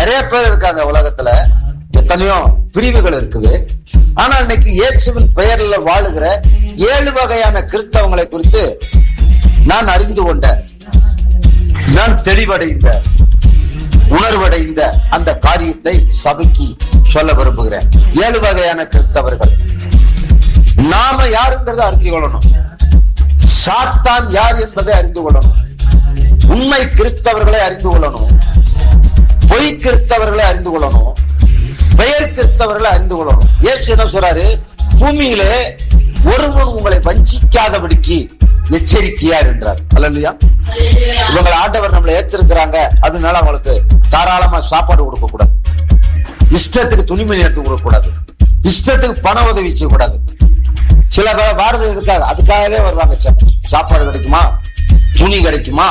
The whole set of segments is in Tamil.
நிறைய பேர் இருக்காங்க உலகத்துல எத்தனையோ பிரிவுகள் இருக்குது ஆனா இன்னைக்கு இயேசுவின் பெயர்ல வாழுகிற ஏழு வகையான கிறிஸ்தவங்களை குறித்து நான் அறிந்து கொண்டேன் நான் தெளிவடைந்த உணர்வடைந்த அந்த காரியத்தை சபைக்கு சொல்ல விரும்புகிறேன் ஏழு வகையான கிறிஸ்தவர்கள் நாம யாருங்கிறத அறிந்து கொள்ளணும் சாத்தான் யார் என்பதை அறிந்து கொள்ளணும் உண்மை கிறிஸ்தவர்களை அறிந்து கொள்ளணும் பொய் கிறிஸ்தவர்களை அறிந்து கொள்ளணும் பெயர் கிறிஸ்தவர்களை அறிந்து கொள்ளணும் ஏசு என்ன சொல்றாரு பூமியிலே ஒருவன் உங்களை வஞ்சிக்காதபடிக்கு எச்சரிக்கையார் என்றார் அல்லையா இவங்களை ஆண்டவர் நம்மளை ஏத்திருக்கிறாங்க அதனால அவங்களுக்கு தாராளமா சாப்பாடு கொடுக்க கூடாது இஷ்டத்துக்கு துணிமணி எடுத்து கொடுக்க கூடாது இஷ்டத்துக்கு பண உதவி செய்யக்கூடாது சில பேர் வாரது இருக்காது அதுக்காகவே வருவாங்க சா- சாப்பாடு கிடைக்குமா துணி கிடைக்குமா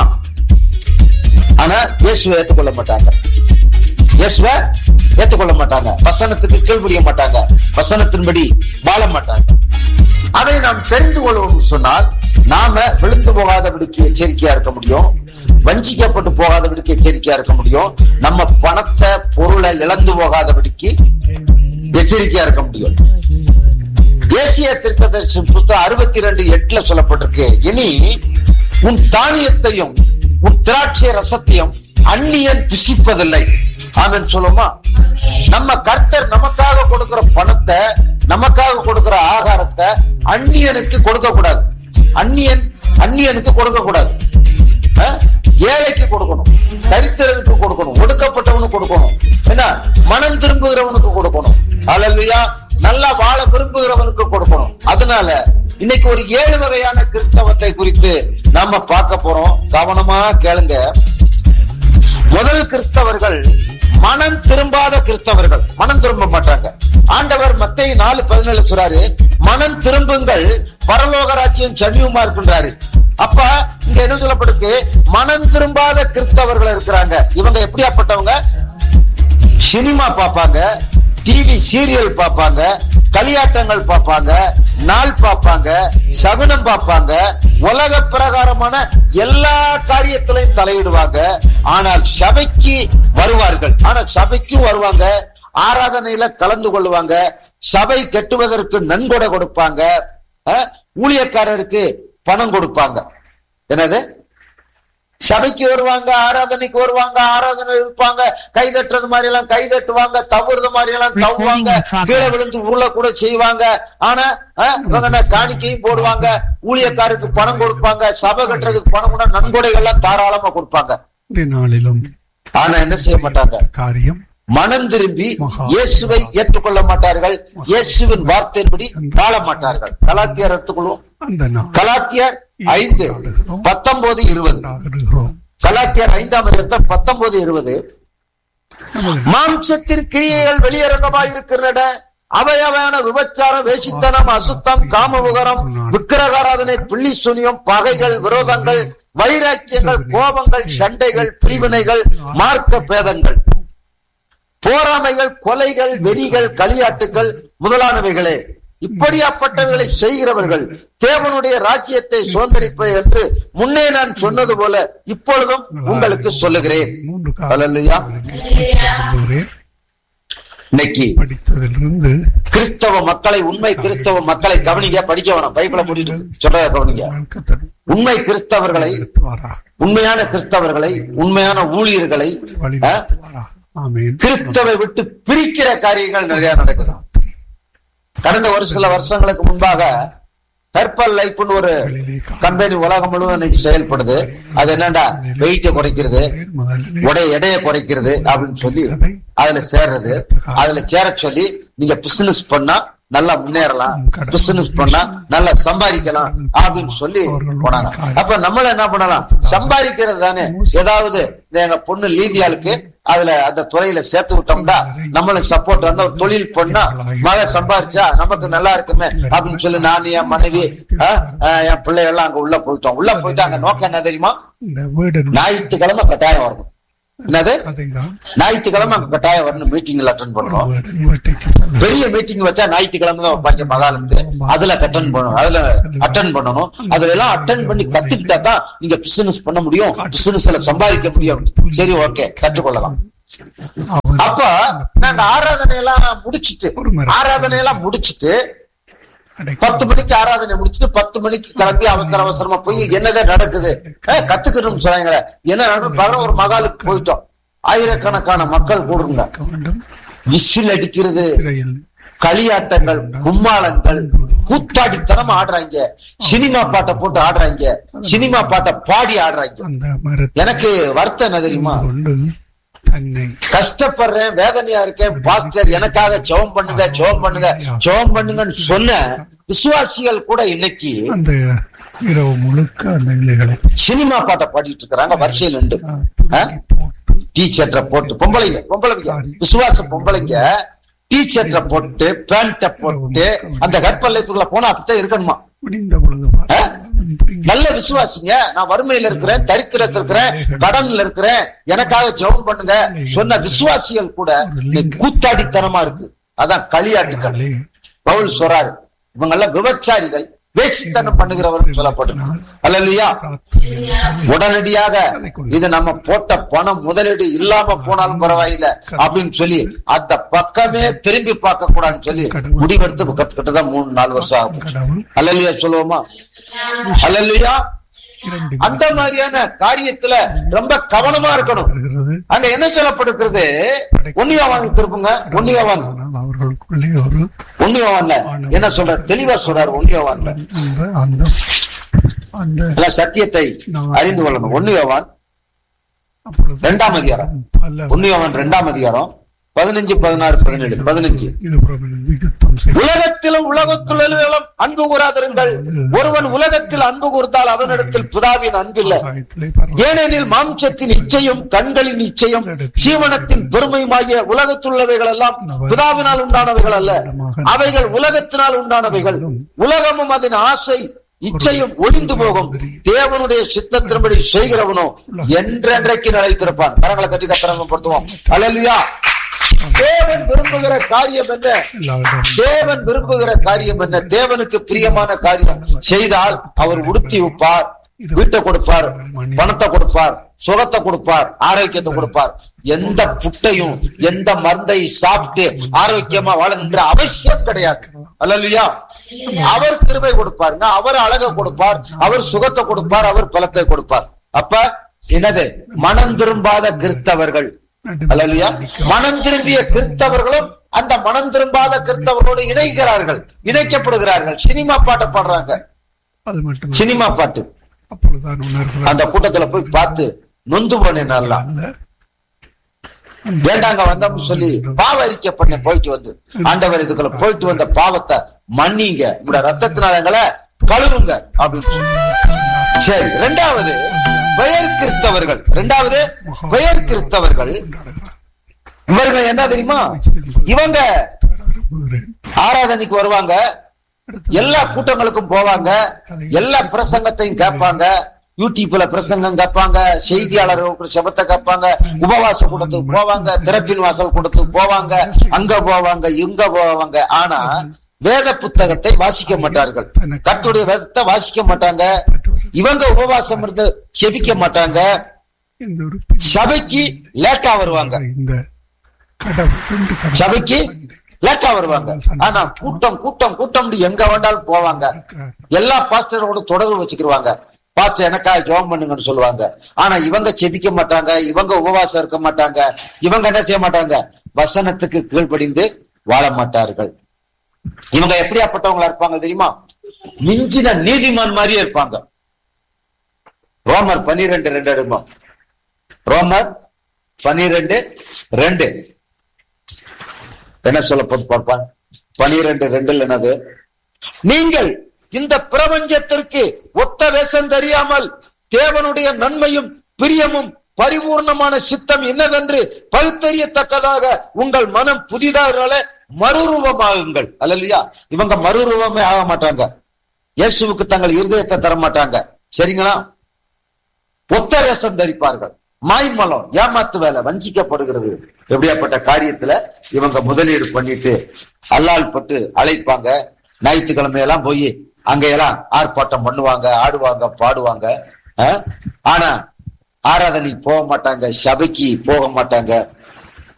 ஆனா இயேசுவை ஏத்துக்கொள்ள மாட்டாங்க இயேசுவை ஏத்துக்கொள்ள மாட்டாங்க வசனத்துக்கு கீழ்படிய மாட்டாங்க வசனத்தின்படி வாழ மாட்டாங்க அதை நாம் தெரிந்து கொள்வோம் சொன்னால் நாம விழுந்து போகாதபடிக்கு எச்சரிக்கையா இருக்க முடியும் வஞ்சிக்கப்பட்டு போகாதபடிக்கு எச்சரிக்கையா இருக்க முடியும் நம்ம பணத்தை பொருளை இழந்து போகாதபடிக்கு எச்சரிக்கையா இருக்க முடியும் தேசிய தீர்க்கதரிசி புத்தகம் அறுபத்தி ரெண்டு எட்டுல சொல்லப்பட்டிருக்கு இனி உன் தானியத்தையும் உன் திராட்சை ரசத்தையும் அந்நியன் புசிப்பதில்லை ஆமென் சொல்லுமா நம்ம கர்த்தர் நமக்காக கொடுக்கிற பணத்தை நமக்காக கொடுக்கிற ஆகாரத்தை அந்நியனுக்கு கொடுக்க கூடாது அந்நியன் அந்நியனுக்கு கொடுக்க கூடாது அஹ்? ஏழைக்கு கொடுக்கணும் தரித்திரனுக்கு கொடுக்கணும் ஒடுக்கப்பட்டவனுக்கு கொடுக்கணும் என்ன மனம் திரும்புகிறவனுக்கு கொடுக்கணும் அல்லையா நல்லா வாழ விரும்புகிறவனுக்கு கொடுக்கணும் அதனால இன்னைக்கு ஒரு ஏழு வகையான கிறிஸ்தவத்தை குறித்து நாம பார்க்க போறோம் கவனமா கேளுங்க முதல் கிறிஸ்தவர்கள் மனம் திரும்பாத கிறிஸ்தவர்கள் மனம் திரும்ப மாட்டாங்க ஆண்டவர் மத்திய நாலு பதினேழு சொல்றாரு மனம் திரும்புங்கள் பரலோக ராஜ்யம் சமீபமா இருக்கின்றாரு அப்ப இங்க என்ன சொல்லப்பட்டிருக்கு மனம் திரும்பாத கிறிஸ்தவர்கள் இருக்கிறாங்க இவங்க எப்படியாப்பட்டவங்க சினிமா பார்ப்பாங்க டிவி சீரியல் பார்ப்பாங்க களியாட்டங்கள் பார்ப்பாங்க நாள் பார்ப்பாங்க சகுனம் பார்ப்பாங்க உலக பிரகாரமான எல்லா காரியத்திலையும் தலையிடுவாங்க ஆனால் சபைக்கு வருவார்கள் ஆனா சபைக்கும் வருவாங்க ஆராதனையில கலந்து கொள்வாங்க சபை கட்டுவதற்கு நன்கொடை கொடுப்பாங்க அஹ், ஊழியக்காரருக்கு பணம் கொடுப்பாங்க என்னது சபைக்கு வருவாங்க ஆராதனைக்கு வருவாங்க ஆராதனை இருப்பாங்க கை தட்டுறது மாதிரி எல்லாம் கை தட்டுவாங்க தவறுது மாதிரி எல்லாம் தவுவாங்க Recording in progress. கீழே விழுந்து உருள கூட செய்வாங்க ஆனா அஹ், இவங்க என்ன காணிக்கையும் போடுவாங்க ஊழியக்காருக்கு பணம் கொடுப்பாங்க சபை கட்டுறதுக்கு பணம் கூட நன்கொடைகள்லாம் தாராளமா கொடுப்பாங்க இந்த நாளிலும் ஆனா என்ன செய்ய மாட்டாங்க காரியம் மனம் திரும்பி மகா- இயேசுவை ஏற்றுக்கொள்ள மாட்டார்கள் இயேசுவின் வார்த்தையின்படி வாழ மாட்டார்கள் கலாத்தியர் எடுத்துக்கொள்வோம் அந்த நாள் கலாத்தியர் ஐந்து பத்தொன்பது இருபது கொண்டாடுகிறோம் கலாத்தியர் ஐந்தாம் அதிகாரம் பத்தொன்பது இருபது நமது மாம்சத்தின் கிரியைகள் வெளியரங்கமாய் இருக்கின்றன அவையவையான விபச்சாரம் வேசித்தனம் அசுத்தம் காமபுகரம் விக்கிரகாராதனை பிள்ளி சுனியம் பகைகள் விரோதங்கள் வைராக்கியங்கள் கோபங்கள் சண்டைகள் பிரிவினைகள் மார்க்க பேதங்கள் போராமைகள் கொலைகள் வெறிகள் களியாட்டுகள் முதலானவைகளே இப்படியாப்பட்டவைகளை செய்கிறவர்கள் தேவனுடைய ராஜ்யத்தை சுதந்திரிப்பது என்று முன்னே நான் சொன்னது போல இப்பொழுதும் உங்களுக்கு சொல்லுகிறேன் மூன்று அல்லேலூயா. காலம் இன்னைக்கு படித்ததிலிருந்து கிறிஸ்தவ மக்களை உண்மை கிறிஸ்தவ மக்களை கவனிங்க படிக்க வேணாம் பைபிளை மூடிட்டு சொல்றத கவனிங்க கத்தர் உண்மை கிறிஸ்தவர்களை நடத்துவாராக உண்மையான கிறிஸ்தவர்களை உண்மையான ஊழியர்களை வழி ஆ, நடத்துவாராக ஆமீன் கிறிஸ்தவை விட்டு பிரிக்கிற காரியங்கள் நிறைய நடக்குது ராத்திரி கடந்த ஒரு சில வருஷங்களுக்கு முன்பாக ஹெர்பல் லைஃப்னு ஒரு வெளியிலே கா- கம்பெனி உலகம் முழுவதும் இன்னைக்கு செயல்படுது அது என்னடா வெயிட்டை குறைக்கிறது முதலிலே உடைய எடையை குறைக்கிறது அப்படின்னு சொல்லி அதுல சேர்றது அதுல சேர சொல்லி நீங்க பிசினஸ் பண்ணா நல்லா முன்னேறலாம் பிசினஸ் பண்ணா நல்லா சம்பாதிக்கலாம் அப்படின்னு சொல்லி போனாங்க அப்ப நம்மள என்ன பண்ணலாம் சம்பாதிக்கிறது தானே ஏதாவது இந்த எங்க பொண்ணு லீதியாளுக்கு அதுல அந்த துறையில சேர்த்து விட்டோம்னா நம்மளும் சப்போர்ட் வந்தா ஒரு தொழில் பண்ணா மக சம்பாரிச்சா நமக்கு நல்லா இருக்குமே அப்படின்னு சொல்லி நான் என் மனைவி ஆ, ஆ, என் பிள்ளைகள் எல்லாம் அங்க உள்ள போயிட்டோம் உள்ள போயிட்டு அங்க நோக்கம் என்ன தெரியுமா இந்த வீடு ஞாயிற்றுக்கிழமை கட்டாயம் வரணும் என்னது கதைதான் ஞாயிற்றுக்கிழமை அங்க கட்டாயம் வரணும் மீட்டிங்ல அட்டன் பண்ணணும் வீடு வீட்டைக்கு செல்ல பெரிய மீட்டிங் வச்சா ஞாயிற்றுக்கிழமை தான் வைப்பாங்க மகாலந்து அதுல அட்டன் பண்ணணும் அதுல அட்டன் பண்ணணும் அதுல எல்லாம் அட்டன் பண்ணி கத்துக்கிட்டா தான் நீங்க பிசினஸ் பண்ண முடியும் பிசினஸ்ல சம்பாதிக்க முடியும் சரி ஓகே கற்றுக்கொள்ளலாம் அவர் அப்ப நாங்க ஆராதனை எல்லாம் முடிச்சிட்டு ஒரு மரம். ஆராதனை எல்லாம் முடிச்சிட்டு அடைக்க- பத்து மணிக்கு ஆராதனை முடிச்சுட்டு பத்து மணிக்கு கிளம்பி அவசர அவசரமா போய் என்னதான் நடக்குது ஏய், கத்துக்கணும் சொன்னாங்களே என்ன நடக்குது பாருங்க ஒரு மகாலுக்கு போயிட்டோம் ஆயிரக்கணக்கான மக்கள் கூடுங்க இருக்க வேண்டும் விசில் அடிக்கிறது திரையில் களியாட்டங்கள் கும்மாளங்கள் கூத்தாடித்தனம் ஆடுறாங்க சினிமா பாட்டை போட்டு ஆடுறாங்க சினிமா பாட்டை பாடி ஆடுறாங்க அந்த மரத்தை எனக்கு வருத்தம் என்ன தெரியுமா கொண்டு தன்னை கஷ்டப்படுறேன் வேதனையா இருக்கேன் பாஸ்டர் எனக்காக ஜெபம் பண்ணுங்க ஜெபம் பண்ணுங்க ஜெபம் பண்ணுங்கன்னு சொன்ன விசுவாசிகள் கூட இன்னைக்கு அந்த இரவு முழுக்க அந்த இலைகளை சினிமா பாட்டை பாடிட்டு இருக்கிறாங்க வரிசையில் உண்டு ஆ, துருக்கி போட்டு டீ ஷர்ட்டை போட்டு பொம்பளைங்க பொம்பளைங்க விசுவாச பொம்பளைங்க டீ ஷர்ட்டை போட்டு பேண்ட போட்டு அந்த கற்பலைப்புக்குள்ள போனா அப்படித்தான் இருக்கணுமா முடிந்த பொழுது பார்த்தாலும் பிடிங்கி நல்ல விசுவாசிங்க நான் வறுமையில இருக்கிறேன் தரித்திரத்துல இருக்கிறேன் கடன்ல இருக்கிறேன் எனக்காக ஜெபம் பண்ணுங்க சொன்ன விசுவாசிகள் கூட இன்னைக்கு கூத்தாடித்தனமா இருக்கு அதான் களியாட்டுக்கள் அலே பவுல் சொல்றாரு இவங்க எல்லாம் விபச்சாரிகள் வேசித்தனம் பண்ணுகிறவர்கள் சொல்லப்படும் அல்லையா ராத்திரியில் உடனடியாக இது நம்ம போட்ட பணம் முதலீடு இல்லாம போனாலும் பரவாயில்ல அப்படின்னு சொல்லி அந்த பக்கமே திரும்பி பார்க்க கூடாதுன்னு சொல்லி முடிவெடுத்து கத்துக்கிட்டு தான் மூணு நாலு வருஷம் ஆகும் கடவுள் அல்லையா சொல்லுவோமா அல்லையா இரண்டு அந்த மாதிரியான காரியத்துல ரொம்ப கவனமா இருக்கணும் வருகிறது அங்க என்ன சொல்லப்படுகிறது ஒன்னியவான் திருப்புங்க ஒன்னியவான் ஆனால் அவர்களுக்குள்ளே ஒரு ஒன்னியவான்ல என்ன சொல்ற தெளிவா சொல்றாரு ஒன்னியவான்ல என்ற அந்த அந்த எல்லாம் சத்தியத்தை அறிந்து கொள்ளணும் ஒன்னியவான் அப்பொழுது இரண்டாம் அதிகாரம் பல ஒன்னியவான் இரண்டாம் அதிகாரம் பதினஞ்சு பதினாறு பதினேழு பதினஞ்சு இருபுறமிருந்து யுத்தம் செய்து உலகத்திலும் உலகத்துள்ளும் அன்பு கூறாதிருங்கள் ஒருவன் உலகத்தில் அன்பு கூர்ந்தால் அவனிடத்தில் பிதாவின் அன்பில்லை ஆகாயத்திலே பரவ ஏனெனில் மாம்சத்தின் இச்சையும் கண்களின் இச்சையும் ஜீவனத்தின் பெருமையுமாகிய உலகத்துள்ளவைகள் எல்லாம் பிதாவினால் உண்டானவைகள் அல்ல அவைகள் உலகத்தினால் உண்டானவைகள் உலகமும் அதன் ஆசை இச்சையும் ஒளிந்து போகும் தேவனுடைய சித்தத்தின்படி செய்கிறவனோ என்றென்றைக்கு நிலைத்திருப்பான் கரங்களை கட்டி கத்திரப்படுத்துவோம் அல்லா தேவன் விரும்புகிற காரியம் என்ன எல்லாவிடம் தேவன் விரும்புகிற காரியம் என்ன தேவனுக்கு பிரியமான காரியம் செய்தால் அவர் உடுத்தி வைப்பார் வீட்டை கொடுப்பார் பணத்தை கொடுப்பார் சுகத்தை கொடுப்பார் ஆரோக்கியத்தை கொடுப்பார் எந்த புட்டையும் எந்த மருந்தை சாப்பிட்டு ஆரோக்கியமா வாழணுன்ற அவசியம் கிடையாது அல்லையா அவர் கிருபை கொடுப்பாருங்க அவர் அழக கொடுப்பார் அவர் சுகத்தை கொடுப்பார் அவர் பலத்தை கொடுப்பார் அப்ப என்னது மனம் திரும்பாத கிறிஸ்தவர்கள் அல்லையா மனம் திரும்பிய கிறிஸ்தவர்களும் அந்த மனம் திரும்பாத கிறிஸ்தவர்களோடு இணைகிறார்கள் இணைக்கப்படுகிறார்கள் சினிமா பாட்டை பாடுறாங்க அது மட்டும் சினிமா பாட்டு அப்பொழுதுதான் உணர்கிறார் அந்த கூட்டத்துல போய் பார்த்து நொந்து போனேன் நல்லா அல்ல ஏண்டாங்க வந்தோம்னு சொல்லி பாவ அறிக்கை பண்ண போயிட்டு வந்து ஆண்டவர் இதுக்குள்ள போயிட்டு வந்த பாவத்தை மன்னிங்க உங்களோட ரத்தத்தினால எங்களை கழுவுங்க அப்படின்னு சொல்லி. சரி ரெண்டாவது பெயர் கிறிஸ்தவர்கள் ரெண்டாவது பெயர் கிறிஸ்தவர்கள் கொண்டாடுகிறார் இவர்கள் என்ன தெரியுமா இவங்க வர விரும்புகிறேன் ஆராதனைக்கு வருவாங்க அடுத்து எல்லா கூட்டங்களுக்கும் போவாங்க எல்லா பிரசங்கத்தையும் கேட்பாங்க யூடியூப்ல பிரசங்கம் கேட்பாங்க செய்தியாளர்கள் செபத்தை கேட்பாங்க உபவாச கூட்டத்துக்கு போவாங்க திறப்பின் வாசல் கூட்டத்துக்கு போவாங்க அங்க போவாங்க இங்க போவாங்க ஆனா வேத புத்தகத்தை வாசிக்க மாட்டார்கள் கத்துடைய வேதத்தை வாசிக்க மாட்டாங்க இவங்க உபவாசம் இருந்து செபிக்க மாட்டாங்க இந்த ஒரு பெரிய சபைக்கு லேட்டா வருவாங்க இந்த கடவுள் ரெண்டு கடவுள் சபைக்கு லேட்டா வருவாங்க ஆனா கூட்டம் கூட்டம் கூட்டம் எங்க வேண்டாலும் போவாங்க இருக்கிறார். எல்லா பாஸ்டரோட தொடர்பு வச்சுக்கிருவாங்க பாஸ்டர் எனக்காக ஜெபம் பண்ணுங்கன்னு சொல்லுவாங்க ஆனா இவங்க செபிக்க மாட்டாங்க இவங்க உபவாசம் இருக்க மாட்டாங்க இவங்க என்ன செய்ய மாட்டாங்க வசனத்துக்கு கீழ்ப்படிந்து வாழ மாட்டார்கள் இவங்க எப்படியாப்பட்டவங்களா இருப்பாங்க தெரியுமா மிஞ்சின நீதிமான் மாதிரியே இருப்பாங்க ரோமர் பனிரெண்டு ரெண்டு எடுமா ரோமர் பனிரெண்டு ரெண்டு என்ன சொல்ல பார்ப்பான் பனிரெண்டு ரெண்டுல என்னது நீங்கள் இந்த பிரபஞ்சத்திற்கு ஒத்த வேஷம் தெரியாமல் தேவனுடைய நன்மையும் பிரியமும் பரிபூர்ணமான சித்தம் என்னவென்று பகுத்தறியத்தக்கதாக உங்கள் மனம் புதிதாக மறுரூபமாகுங்கள் அல்லையா இவங்க மறுரூபமே ஆக மாட்டாங்க இயேசுவுக்கு தங்கள் இருதயத்தை தர மாட்டாங்க சரிங்களா ஒத்த வேஷம் தரிப்பார்கள் மாய்மலம் ஏமாத்து வேலை வஞ்சிக்கப்படுகிறது எப்படியாப்பட்ட காரியத்துல இவங்க முதலீடு பண்ணிட்டு அல்லால் பட்டு அழைப்பாங்க ஞாயிற்றுக்கிழமை எல்லாம் போய் அங்க எல்லாம் ஆர்ப்பாட்டம் பண்ணுவாங்க ஆடுவாங்க பாடுவாங்க அஹ்? ஆனா ஆராதனைக்கு போக மாட்டாங்க சபைக்கு போக மாட்டாங்க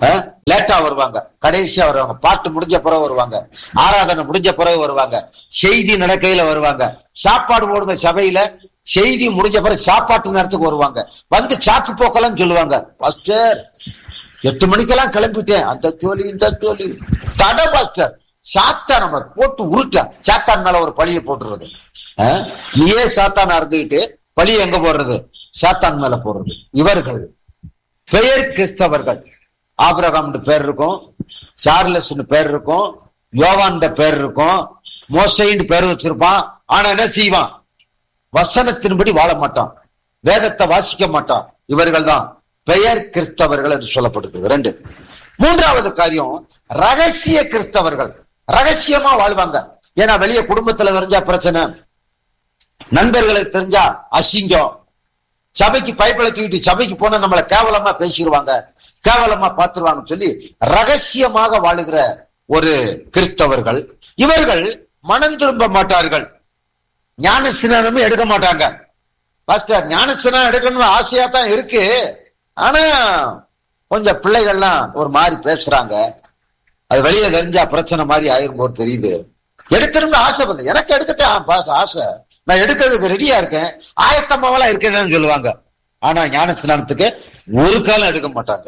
லேட்டா வருவாங்க கடைசியா வருவாங்க பாட்டு முடிஞ்ச பிறகு வருவாங்க ஆராதனை முடிஞ்ச பிறகு வருவாங்க செய்தி நடக்கையில வருவாங்க சாப்பாடு போடுங்க சபையில செய்தி முடிஞ்ச பிறகு சாப்பாட்டு நேரத்துக்கு வருவாங்க வந்து சாக்கு போக்கெல்லாம் சொல்லுவாங்க பாஸ்டர் எட்டு மணிக்கெல்லாம் கிளம்பிட்டேன் அந்த தோழி இந்த தோழி தட பாஸ்டர் சாத்தா நம்ம போட்டு உருட்ட சாத்தான் மேல ஒரு பழிய போட்டுறது ஆ? நீயே சாத்தானா இருந்துகிட்டு பழிய எங்க போடுறது சாத்தான் மேல போடுறது இவர்கள் பெயர் கிறிஸ்தவர்கள் ஆபிரகாம்னு பேர் இருக்கும் சார்லஸ்னு பேர் இருக்கும் யோவான் பேர் இருக்கும் மோசைன்னு பேர் வச்சிருப்பான் ஆனா என்ன செய்வான் வசனத்தின்படி வாழ மாட்டான் வேதத்தை வாசிக்க மாட்டான் இவர்கள் தான் பெயர் கிறிஸ்தவர்கள் என்று சொல்லப்படுகிறது ரெண்டு மூன்றாவது காரியம் ரகசிய கிறிஸ்தவர்கள் ரகசியமா வாழ்வாங்க ஏன்னா வெளியே குடும்பத்துல தெரிஞ்சா பிரச்சனை நண்பர்களுக்கு தெரிஞ்சா அசிங்கம் சபைக்கு பைப்பில தூக்கிட்டு சபைக்கு போனா நம்மளை கேவலமா பேசிடுவாங்க கேவலமா பார்த்துருவாங்கன்னு சொல்லி ரகசியமாக வாழுகிற ஒரு கிறிஸ்தவர்கள் இவர்கள் மனம் திரும்ப மாட்டார்கள் ஞான ஸ்நானமும் எடுக்க மாட்டாங்க பாஸ்டர் ஞான ஸ்நானம் எடுக்கணும்னு ஆசையா தான் இருக்கு ஆனா கொஞ்சம் பிள்ளைகள்லாம் ஒரு மாதிரி பேசுறாங்க அது வெளியே தெரிஞ்சா பிரச்சனை மாதிரி ஆயிரும் போது தெரியுது எடுக்கணும்னு ஆசை வந்து எனக்கு எடுக்கத்தான் பாஸ் ஆசை நான் எடுக்கிறதுக்கு ரெடியா இருக்கேன் ஆயத்தமாவெல்லாம் இருக்கேன்னு சொல்லுவாங்க ஆனா ஞான ஸ்நானத்துக்கு ஒரு காலம் எடுக்க மாட்டாங்க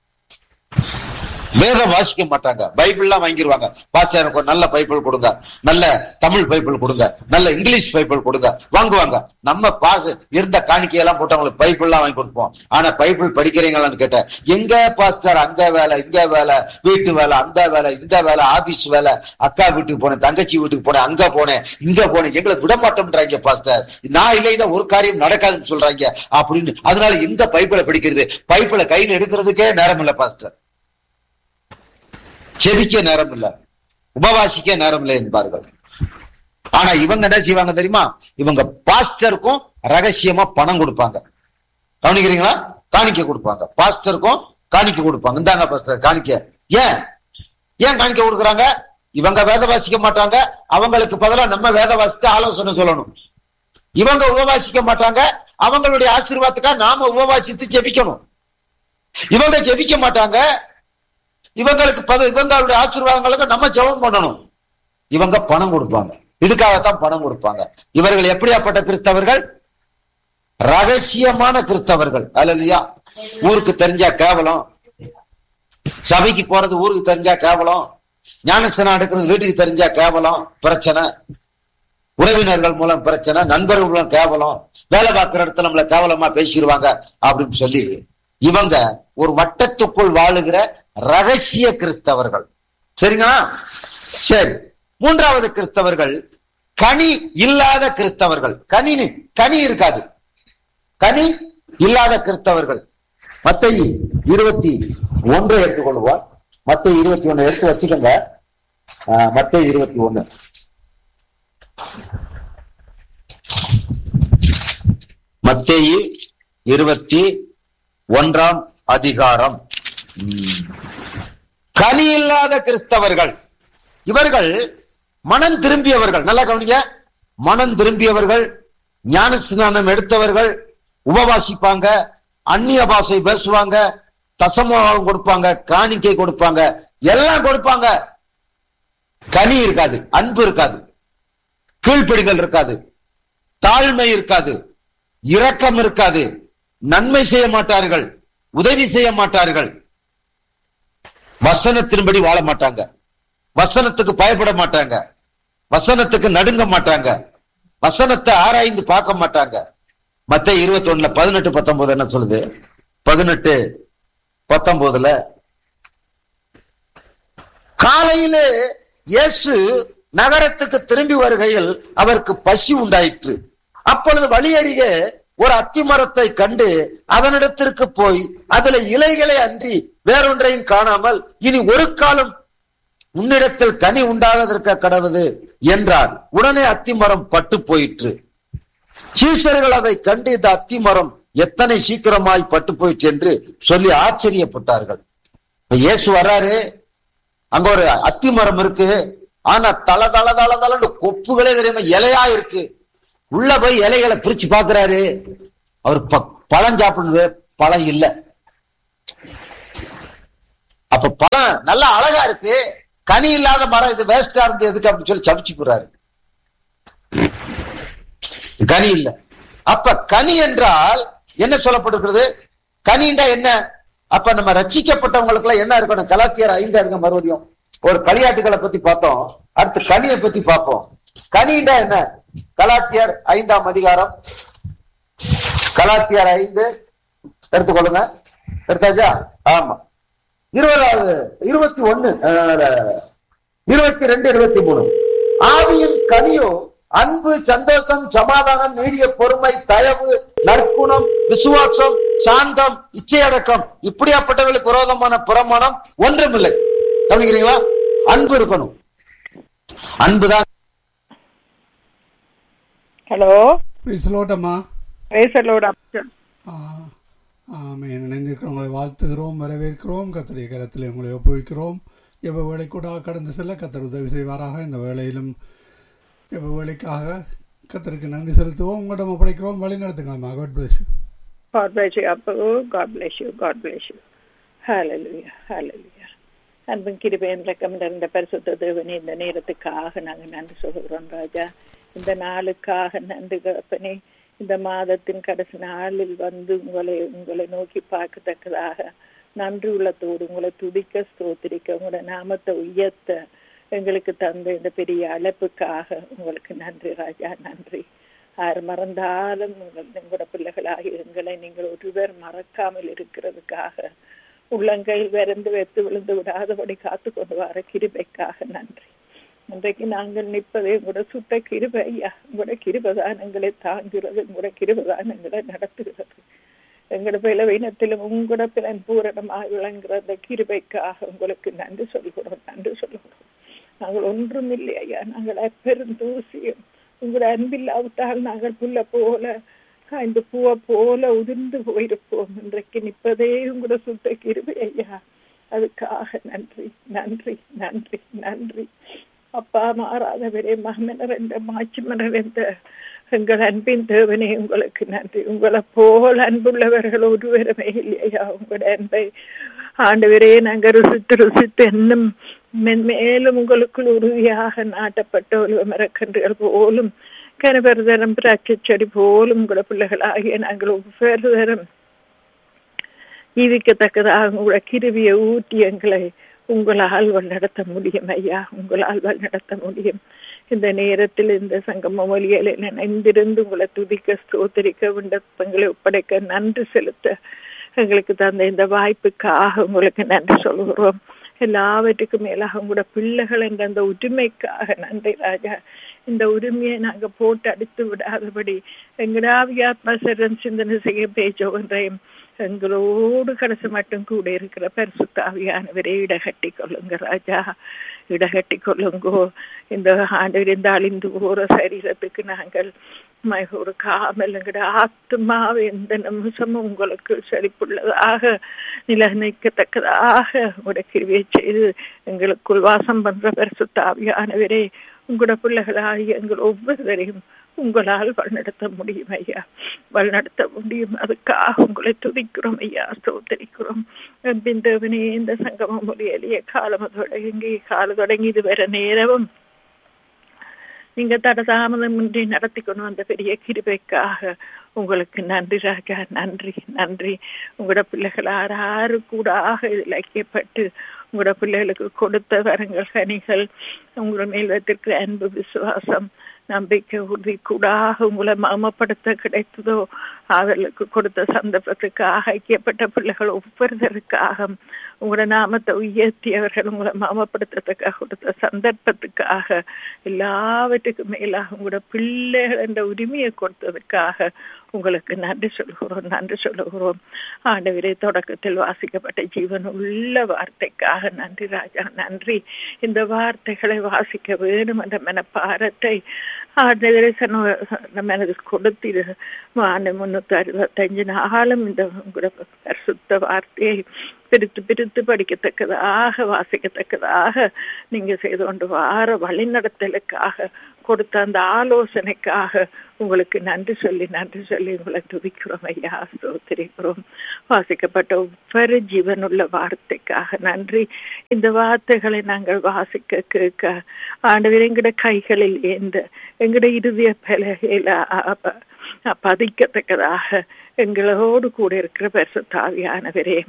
வேதம் வாசிக்க மாட்டாங்க பைபிள்லாம் வாங்கிடுவாங்க பாஸ்டர் எனக்கு ஒரு நல்ல பைபிள் கொடுங்க நல்ல தமிழ் பைபிள் கொடுங்க நல்ல இங்கிலீஷ் பைபிள் கொடுங்க வாங்குவாங்க நம்ம பாஸ் இருந்த காணிக்கையெல்லாம் போட்டு அவங்களுக்கு பைபிள்லாம் வாங்கி கொடுப்போம் ஆனா பைபிள் படிக்கிறீங்களான்னு கேட்டேன் எங்க பாஸ்டர் அங்க வேலை இங்க வேலை வீட்டு வேலை அந்த வேலை இந்த வேலை ஆபீஸ் வேலை அக்கா வீட்டுக்கு போனேன் தங்கச்சி வீட்டுக்கு போனேன் அங்க போனேன் இங்க போனேன் எங்களை விட மாட்டோம்ன்றாங்க பாஸ்டர் நான் இல்லைன்னா ஒரு காரியம் நடக்காதுன்னு சொல்றாங்க அப்படின்னு அதனால எந்த பைபிளை படிக்கிறது பைபிளை கையில் எடுக்கிறதுக்கே நேரம் இல்லை பாஸ்டர் செபிக்க நேரம் இல்ல உபவாசிக்க நேரம் இல்லை என்பார்கள் ஆனா இவங்க என்ன செய்வாங்க தெரியுமா இவங்க பாஸ்டருக்கும் ரகசியமா பணம் கொடுப்பாங்க கவனிக்கிறீங்களா காணிக்க கொடுப்பாங்க பாஸ்டருக்கும் காணிக்க கொடுப்பாங்க இந்தாங்க பாஸ்டர் காணிக்க ஏன் ஏன் காணிக்க கொடுக்குறாங்க இவங்க வேத வாசிக்க மாட்டாங்க அவங்களுக்கு பதிலா நம்ம வேத வாசித்து ஆலோசனை சொல்லணும் இவங்க உபவாசிக்க மாட்டாங்க அவங்களுடைய ஆசீர்வாதத்துக்காக நாம உபவாசித்து ஜெபிக்கணும் இவங்க ஜெபிக்க மாட்டாங்க இவங்களுக்கு பத இவங்களுடைய ஆசீர்வாதங்களுக்கு நம்ம ஜெபம் பண்ணணும் இவங்க பணம் கொடுப்பாங்க இதுக்காகத்தான் பணம் கொடுப்பாங்க இவர்கள் எப்படியாப்பட்ட கிறிஸ்தவர்கள் ரகசியமான கிறிஸ்தவர்கள் அல்லையா ஊருக்கு தெரிஞ்சா கேவலம் சபைக்கு போறது ஊருக்கு தெரிஞ்சா கேவலம் ஞானசனம் எடுக்கிறது வீட்டுக்கு தெரிஞ்சா கேவலம் பிரச்சனை உறவினர்கள் மூலம் பிரச்சனை நண்பர்கள் மூலம் கேவலம் வேலை பார்க்கிற இடத்துல நம்மள கேவலமா பேசிடுவாங்க அப்படின்னு சொல்லி இவங்க ஒரு வட்டத்துக்குள் வாழுகிற ரகசிய கிறிஸ்தவர்கள் சரிங்களா சரி மூன்றாவது கிறிஸ்தவர்கள் கனி இல்லாத கிறிஸ்தவர்கள் கனி கனி இருக்காது கனி இல்லாத கிறிஸ்தவர்கள் மத்திய இருபத்தி ஒன்றை எடுத்துக்கொள்வோம் மத்திய இருபத்தி ஒண்ணு எடுத்து வச்சுக்கோங்க மத்திய இருபத்தி ஒண்ணு மத்திய இருபத்தி ஒன்றாம் அதிகாரம் உம். கனி இல்லாத கிறிஸ்தவர்கள் இவர்கள் மனம் திரும்பியவர்கள் நல்லா கவனிங்க மனம் திரும்பியவர்கள் ஞான ஸ்நானம் எடுத்தவர்கள் உபவாசிப்பாங்க அந்நிய பாஷை பேசுவாங்க தசமோகம் கொடுப்பாங்க காணிக்கை கொடுப்பாங்க எல்லாம் கொடுப்பாங்க கனி இருக்காது அன்பு இருக்காது கீழ்ப்பிடிதல் இருக்காது தாழ்மை இருக்காது இரக்கம் இருக்காது நன்மை செய்ய மாட்டார்கள் உதவி செய்ய மாட்டார்கள் வசனத்தின்படி வாழ மாட்டாங்க வசனத்துக்கு பயப்பட மாட்டாங்க வசனத்துக்கு நடுங்க மாட்டாங்க வசனத்தை ஆராய்ந்து பார்க்க மாட்டாங்க மத்த இருபத்தி ஒண்ணுல பதினெட்டு பத்தொன்பது என்ன சொல்லுது பதினெட்டு பத்தொன்பதுல காலையிலே இயேசு நகரத்துக்கு திரும்பி வருகையில் அவருக்கு பசி உண்டாயிற்று அப்பொழுது வழியருகே ஒரு அத்திமரத்தை கண்டு அதனிடத்திற்கு போய் அதுல இலைகளை அன்றி வேறொன்றையும் காணாமல் இனி ஒரு காலம் உன்னிடத்தில் கனி உண்டாவதற்க கடவுது என்றார் உடனே அத்திமரம் பட்டு போயிற்று சீசர்கள் அதை கண்டு இந்த அத்திமரம் எத்தனை சீக்கிரமாய் பட்டு போயிற்று என்று சொல்லி ஆச்சரியப்பட்டார்கள் இப்ப இயேசு வர்றாரு அங்க ஒரு அத்திமரம் இருக்கு ஆனா தல தல தல தலன்னு கொப்புகளே தெரியாம இலையா இருக்கு உள்ள போய் இலைகளை பிரிச்சு பாக்குறாரு அவர் ப- பழம் சாப்பிடுறது பழம் இல்ல அப்ப பழம் நல்லா அழகா இருக்கு கனி இல்லாத மரம் இது வேஸ்டா இருந்து எதுக்கு அப்படின்னு சொல்லி சபிச்சு போறாரு கனி இல்ல அப்ப கனி என்றால் என்ன சொல்லப்படுகிறது கனிண்டா என்ன அப்ப நம்ம ரட்சிக்கப்பட்டவங்களுக்கு எல்லாம் என்ன இருக்கணும் கலாத்தியர் ஐந்தா இருக்க மறுபடியும் ஒரு களியாட்டுகளை பத்தி பார்த்தோம் அடுத்து கனியை பத்தி பார்ப்போம் கனிண்டா என்ன கலாத்தியர் ஐந்தாம் அதிகாரம் கலாத்தியர் ஐந்து எடுத்துக்கொள்ளுங்க எடுத்தாச்சா ஆமா இருபதாவது இருபத்தி ஒண்ணு இருபத்தி ரெண்டு இருபத்தி மூணு ஆவியின் கனியோ அன்பு சந்தோஷம் சமாதானம் நீடிய பொறுமை தயவு நற்குணம் விசுவாசம் சாந்தம் இச்சையடக்கம் இப்படியாப்பட்டவர்களுக்கு விரோதமான புறமானம் ஒன்றுமில்லை கவனிக்கிறீங்களா அன்பு இருக்கணும் அன்புதான் ஹலோ பேசலோட்டம்மா பேசலோட ஆமே நினைந்திருக்கிறவங்களை வாழ்த்துகிறோம் வரவேற்கிறோம் கத்தருடைய கரத்தில் உங்களை ஒப்புவிக்கிறோம் எவ்வளவு வேலை கூட கடந்து செல்ல கத்தர் உதவி செய்வாராக இந்த வேலையிலும் எவ்வளவு வேலைக்காக கத்தருக்கு நன்றி செலுத்துவோம் உங்களிடம் ஒப்படைக்கிறோம் வழி நடத்துங்களா God bless God bless you, Apu. God bless you. God bless you. Hallelujah. Hallelujah. அன்பின் கிருபையின் ரக்கம் நிறைந்த பரிசுத்த தேவனே இந்த நேரத்துக்காக நாங்கள் நன்றி சொல்கிறோம் ராஜா இந்த நாளுக்காக நன்றி தகப்பனே இந்த மாதத்தின் கடைசி நாளில் வந்து உங்களை உங்களை நோக்கி பார்க்கத்தக்கதாக நன்றி உள்ளத்தோடு உங்களை துடிக்க ஸ்தோத்திரிக்க உங்களோட நாமத்தை உயர்த்த எங்களுக்கு தந்த இந்த பெரிய அழைப்புக்காக உங்களுக்கு நன்றி ராஜா நன்றி யார் மறந்தாலும் உங்கள் உங்களோட பிள்ளைகளாகி எங்களை நீங்கள் ஒருவர் மறக்காமல் இருக்கிறதுக்காக உள்ளங்கையில் விரந்து வைத்து விழுந்து விடாதபடி காத்து கொண்டு வர கிருபைக்காக நன்றி இன்றைக்கு நாங்கள் நிற்பதே உங்களோட சுட்ட கிருபை ஐயா உங்களோட கிருபதான் எங்களை தாங்குகிறது உங்களோட கிருபதான் எங்களை நடத்துகிறது எங்களோட பிளவினத்திலும் உங்களோட பிளன் பூரணமாக விளங்குற அந்த கிருபைக்காக உங்களுக்கு நன்றி சொல்கிறோம் நன்றி சொல்கிறோம் நாங்கள் ஒன்றும் இல்லை ஐயா நாங்கள் பெருந்தூசியும் உங்களோட அன்பில்லாவிட்டால் நாங்கள் புல்ல போல காய்ந்து பூவை போல உதிர்ந்து போயிருப்போம் இன்றைக்கு நிற்பதே உங்களோட சுத்த கிருபை ஐயா அதுக்காக நன்றி நன்றி நன்றி நன்றி அப்பா மாறாதவரே மகமனர் என்ற மாட்சிமனர் என்ற எங்கள் அன்பின் தேவனே உங்களுக்கு நன்றி உங்களை போல் அன்புள்ளவர்கள் ஒருவருமே இல்லையா உங்களோட அன்பை ஆண்டவரே நாங்கள் ருசித்து ருசித்து இன்னும் மேலும் உங்களுக்குள் உறுதியாக நாட்டப்பட்ட ஒரு மரக்கன்றுகள் போலும் கனபெருதரம் பிராட்செடி போலும் உங்களோட பிள்ளைகளாகிய நாங்கள் ஒவ்வொரு தரம் ஜீவிக்கத்தக்கதாக உங்களோட கிருவியை ஊட்டி எங்களை உங்களால் வழிநடத்த முடியும் ஐயா உங்களால் வழிநடத்த முடியும் இந்த நேரத்தில் இந்த சங்கம மொழிகளை நினைந்திருந்து உங்களை துதிக்க ஸ்தோத்தரிக்க விண்ணப்பங்களை ஒப்படைக்க நன்றி செலுத்த எங்களுக்கு தந்த இந்த வாய்ப்புக்காக உங்களுக்கு நன்றி சொல்கிறோம் எல்லாவற்றுக்கும் மேலாக உங்களோட பிள்ளைகள் என்ற அந்த உரிமைக்காக நன்றி ராஜா இந்த உரிமையை நாங்க போட்டு அடித்து விடாதபடி எங்கடாவியாத்மா சரண் சிந்தனை செய்ய பேச்சோ ஒன்றையும் எங்களோடு கடைசி மட்டும் கூட இருக்கிற பரிசுத்தாவியானவரே இடகட்டி கொள்ளுங்க ராஜா இடகட்டி கொள்ளுங்கோ இந்த ஆண்டு இந்த அழிந்து போற சரீரத்துக்கு நாங்கள் ஒரு காமல் எங்கட ஆத்மாவை எந்த நிமிஷமும் உங்களுக்கு செழிப்புள்ளதாக நிலநிற்கத்தக்கதாக உங்களுடைய கிருவியை செய்து எங்களுக்குள் வாசம் பண்ற பரிசுத்தாவியானவரே உங்களோட பிள்ளைகளாகி எங்கள் ஒவ்வொருவரையும் உங்களால் வழிநடத்த முடியும் ஐயா வழிநடத்த முடியும் அதுக்காக உங்களை துதிக்கிறோம் ஐயா ஸ்தோத்தரிக்கிறோம் பிந்தவனே இந்த சங்கம மொழியிலேயே காலம் தொடங்கி காலம் தொடங்கி இதுவரை நேரமும் நீங்க தடதாமதமின்றி நடத்தி கொண்டு வந்த பெரிய கிருபைக்காக உங்களுக்கு நன்றி ராஜா நன்றி நன்றி உங்களோட பிள்ளைகள் ஆறாறு கூடாக இதில் ஐக்கியப்பட்டு உங்களோட பிள்ளைகளுக்கு கொடுத்த வரங்கள் கனிகள் உங்களோட மேல் வைத்திருக்கிற அன்பு விசுவாசம் நம்பிக்கை உறுதி கூடாக உங்களை மமப்படுத்த கிடைத்ததோ அவர்களுக்கு கொடுத்த சந்தர்ப்பத்துக்காக ஐக்கியப்பட்ட பிள்ளைகள் ஒவ்வொருத்தருக்காக உங்களோட நாமத்தை உயர்த்தி அவர்கள் உங்களை மாமப்படுத்துறதுக்காக கொடுத்த சந்தர்ப்பத்துக்காக எல்லாவற்றுக்கும் மேலாக உங்களோட பிள்ளைகள் என்ற உரிமையை கொடுத்ததுக்காக உங்களுக்கு நன்றி சொல்கிறோம் நன்றி சொல்லுகிறோம் ஆண்டவரே தொடக்கத்தில் வாசிக்கப்பட்ட ஜீவன் உள்ள வார்த்தைக்காக நன்றி ராஜா நன்றி இந்த வார்த்தைகளை வாசிக்க வேணும் என்ற மனப்பாரத்தை ஆண்டவரே மனது கொடுத்திரு முன்னூத்தி அறுபத்தஞ்சு நாளும் இந்த சுத்த வார்த்தையை பிரித்து பிரித்து படிக்கத்தக்கதாக வாசிக்கத்தக்கதாக நீங்க செய்து கொண்டு வார வழிநடத்தலுக்காக கொடுத்த அந்த ஆலோசனைக்காக உங்களுக்கு நன்றி சொல்லி நன்றி சொல்லி உங்களை துதிக்கிறோம் ஐயா ஸ்தோத்திரிக்கிறோம் வாசிக்கப்பட்ட ஒவ்வொரு ஜீவனுள்ள வார்த்தைக்காக நன்றி இந்த வார்த்தைகளை நாங்கள் வாசிக்க கேட்க ஆண்டவர் எங்கட கைகளில் ஏந்த எங்கட இறுதிய பலகையில பதிக்கத்தக்கதாக எங்களோடு கூட இருக்கிற பரிசுத்தாவியானவரே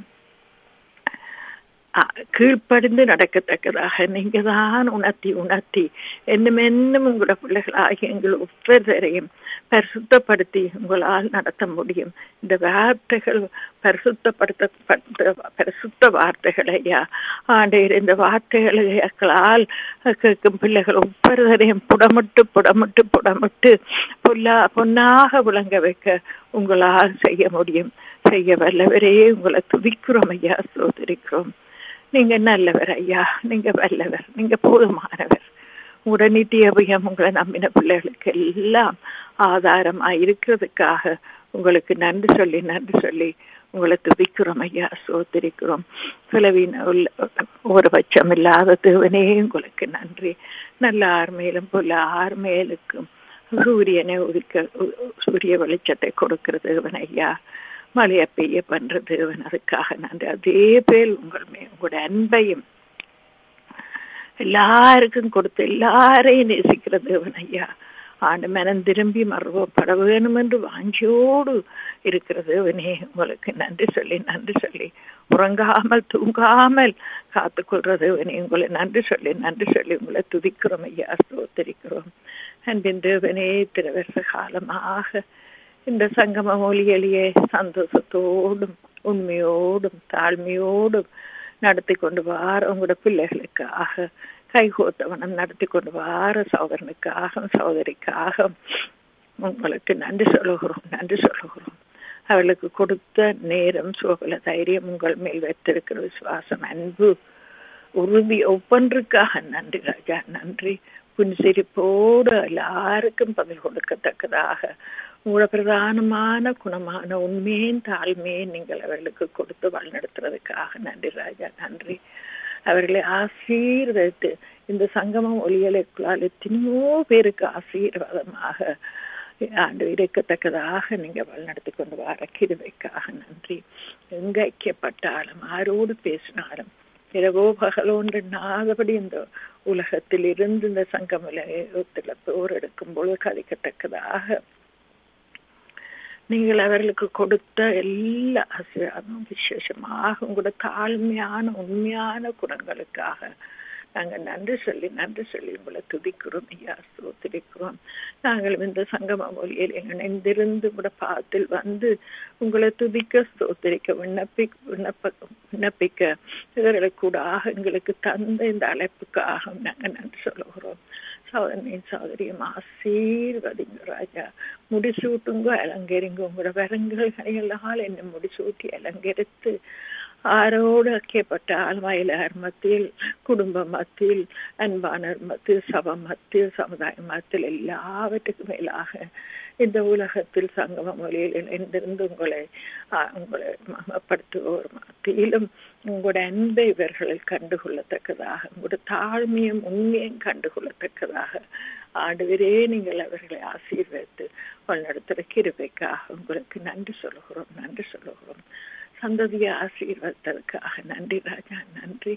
கீழ்ப்படிந்து நடக்கத்தக்கதாக நீங்க தான் உணர்த்தி உணர்த்தி என்னும் என்னும் உங்களோட பிள்ளைகளாகி எங்கள் ஒவ்வொருவரையும் பரிசுத்தப்படுத்தி உங்களால் நடத்த முடியும் இந்த வார்த்தைகள் பரிசுத்தப்படுத்த பரிசுத்த வார்த்தைகள் ஐயா ஆண்டேர் இந்த வார்த்தைகளால் கேட்கும் பிள்ளைகள் ஒவ்வொருவரையும் புடமிட்டு புடமிட்டு புடமிட்டு பொல்லா பொன்னாக விளங்க வைக்க உங்களால் செய்ய முடியும் செய்ய வல்லவரே உங்களை துதிக்கிறோம் ஐயா சோதரிக்கிறோம் நீங்க நல்லவர் ஐயா நீங்க வல்லவர் நீங்க போதுமானவர் உங்களோட நித்திய அபயம் உங்களை நம்பின பிள்ளைகளுக்கு எல்லாம் ஆதாரமா இருக்கிறதுக்காக உங்களுக்கு நன்றி சொல்லி நன்றி சொல்லி உங்களை துதிக்கிறோம் ஐயா சோத்திரிக்கிறோம் பிளவின உள்ள ஒரு பட்சம் இல்லாத தேவனே உங்களுக்கு நன்றி நல்ல ஆர்மேலும் போல ஆர்மேலுக்கும் சூரியனை உதிக்க சூரிய வெளிச்சத்தை கொடுக்கிற தேவன் ஐயா மழையை பெய்ய பண்ற தேவன் அதுக்காக நன்றி அதே பேர் உங்கள் மே உங்களோட அன்பையும் எல்லாருக்கும் கொடுத்து எல்லாரையும் நேசிக்கிற தேவன் ஐயா ஆண்டு மனம் திரும்பி மறுவப்பட வேணும் என்று வாஞ்சியோடு இருக்கிற தேவனே உங்களுக்கு நன்றி சொல்லி நன்றி சொல்லி உறங்காமல் தூங்காமல் காத்துக்கொள்ற தேவனே உங்களை நன்றி சொல்லி நன்றி சொல்லி உங்களை துதிக்கிறோம் ஐயா ஸ்தோத்தரிக்கிறோம் அன்பின் தேவனே திரு வருஷ காலமாக இந்த சங்கம மொழிகளியே சந்தோஷத்தோடும் உண்மையோடும் தாழ்மையோடும் நடத்தி கொண்டு வார உங்களோட பிள்ளைகளுக்காக கைகோத்தவனம் நடத்தி கொண்டு வார சகோதரனுக்காக சகோதரிக்காக உங்களுக்கு நன்றி சொல்லுகிறோம் நன்றி சொல்லுகிறோம் அவளுக்கு கொடுத்த நேரம் சோகல தைரியம் உங்கள் மேல் வைத்திருக்கிற விசுவாசம் அன்பு உறுதி ஒவ்வொன்றுக்காக நன்றி ராஜா நன்றி புன்சிரிப்போடு எல்லாருக்கும் பதில் கொடுக்கத்தக்கதாக உங்களோட பிரதானமான குணமான உண்மையின் தாழ்மையை நீங்கள் அவர்களுக்கு கொடுத்து வழிநடத்துறதுக்காக நன்றி ராஜா நன்றி அவர்களை ஆசீர்வதித்து இந்த சங்கமம் ஒளியலைக்குள்ளால் எத்தனையோ பேருக்கு ஆசீர்வாதமாக ஆண்டு இருக்கத்தக்கதாக நீங்க வழிநடத்தி கொண்டு வர கிருவைக்காக நன்றி எங்க ஐக்கியப்பட்டாலும் ஆரோடு பேசினாலும் இரவோ பகலோன்று நாதபடி இந்த உலகத்தில் இருந்து இந்த சங்கமலத்தில் போர் எடுக்கும் பொழுது கதைக்கத்தக்கதாக நீங்கள் அவர்களுக்கு கொடுத்த எல்லா ஆசீர்வாதமும் விசேஷமாக உங்களோட தாழ்மையான உண்மையான குணங்களுக்காக நாங்கள் நன்றி சொல்லி நன்றி சொல்லி உங்களை துதிக்கிறோம் ஐயா சோத்திரிக்கிறோம் நாங்கள் இந்த சங்கம மொழியில் இணைந்திருந்து கூட பாத்தில் வந்து உங்களை துதிக்க ஸ்தோத்திரிக்க விண்ணப்பி விண்ணப்ப விண்ணப்பிக்க இவர்களை கூட எங்களுக்கு தந்த இந்த அழைப்புக்காக நாங்கள் நன்றி சொல்லுகிறோம் சோதனை சௌதரியம் ஆசீர்வதிங்க ராஜா முடிசூட்டுங்க அலங்கரிங்க உங்களோட வரங்கள் எல்லாம் என்னை முடிசூட்டி அலங்கரித்து ஆரோடு அக்கியப்பட்ட ஆழ்வாயிலார் மத்தியில் குடும்ப மத்தியில் அன்பானர் மத்தியில் சபை மத்தியில் சமுதாய மத்தியில் எல்லாவற்றுக்கும் மேலாக இந்த உலகத்தில் சங்கம மொழியில் இணைந்திருந்து உங்களை உங்களை மமப்படுத்துவோர் மத்தியிலும் உங்களோட அன்பை இவர்களில் கண்டுகொள்ளத்தக்கதாக உங்களோட தாழ்மையும் உண்மையும் கண்டுகொள்ளத்தக்கதாக ஆண்டுவரே நீங்கள் அவர்களை ஆசீர்வதித்து வழிநடத்துகிற கிருபைக்காக உங்களுக்கு நன்றி சொல்லுகிறோம் நன்றி சொல்லுகிறோம் சந்ததியை ஆசீர்வதித்ததுக்காக நன்றி ராஜா நன்றி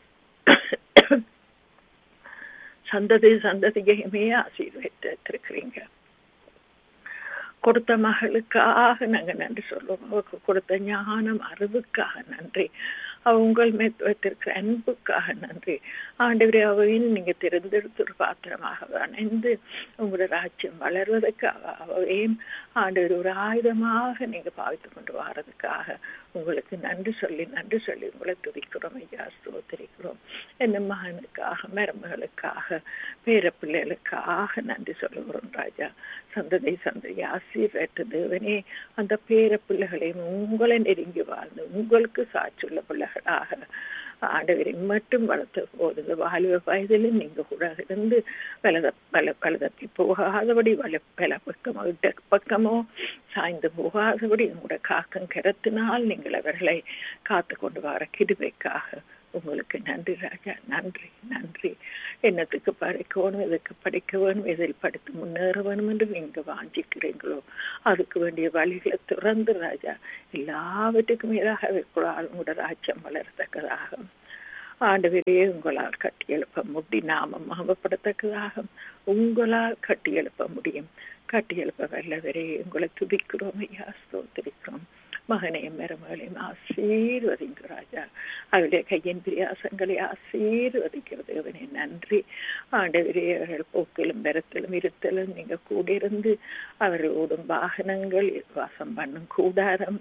சந்ததி சந்ததியுமே ஆசீர்வதித்திருக்கிறீங்க கொடுத்த மகளுக்காக நாங்க நன்றி சொல்லுவோம் கொடுத்த ஞானம் அறிவுக்காக நன்றி உங்கள் மேல் வைத்திருக்கிற அன்புக்காக நன்றி ஆண்டவரே அவையும் நீங்க தெரிந்தெடுத்து ஒரு பாத்திரமாக அணைந்து உங்களோட ராஜ்யம் வளர்வதற்கு அவையும் ஆண்டவர் ஒரு ஆயுதமாக நீங்க பாவித்து கொண்டு வர்றதுக்காக உங்களுக்கு நன்றி சொல்லி நன்றி சொல்லி உங்களை துதிக்கிறோம் ஐயா ஸ்தோத்திரிக்கிறோம் என்ன மகனுக்காக மருமகளுக்காக பேர பிள்ளைகளுக்காக நன்றி சொல்லுகிறோம் ராஜா சந்ததி சந்ததி ஆசீர்வற்ற தேவனே அந்த பேர பிள்ளைகளையும் உங்களை நெருங்கி வாழ்ந்து உங்களுக்கு சாட்சியுள்ள பிள்ளைகளாக ஆண்டவரை மட்டும் வளர்த்த போது வாலிப வயதிலும் நீங்க கூட இருந்து வலத பல பலதப்பி போகாதபடி வல பல பக்கமோ இட்ட பக்கமோ சாய்ந்து போகாதபடி உங்களோட காக்கம் கரத்தினால் நீங்கள் அவர்களை காத்து கொண்டு வர கிருபைக்காக உங்களுக்கு நன்றி ராஜா நன்றி நன்றி என்னத்துக்கு படிக்கணும் எதுக்கு படிக்க வேணும் எதில் படித்து முன்னேற வேணும் என்று நீங்க வாஞ்சிக்கிறீங்களோ அதுக்கு வேண்டிய வழிகளை திறந்து ராஜா எல்லாவற்றுக்கும் மேலாக வைக்கூடாது உங்களோட ராஜ்யம் வளரத்தக்கதாக ஆண்டவரே உங்களால் கட்டி எழுப்ப முடி நாமம் மகப்படத்தக்கதாக உங்களால் கட்டி எழுப்ப முடியும் கட்டி எழுப்ப வல்லவரே உங்களை துதிக்கிறோம் ஐயா ஸ்தோத்திரிக்கிறோம் மகனையும் மருமகளையும் ஆசீர்வதிங்க ராஜா அவருடைய கையின் பிரியாசங்களை ஆசீர்வதிக்கிறது அவனே நன்றி ஆண்டவரே அவர்கள் போக்கிலும் பெறத்திலும் இருத்தலும் நீங்க கூடியிருந்து அவர்கள் ஓடும் வாகனங்கள் வாசம் பண்ணும் கூடாரம்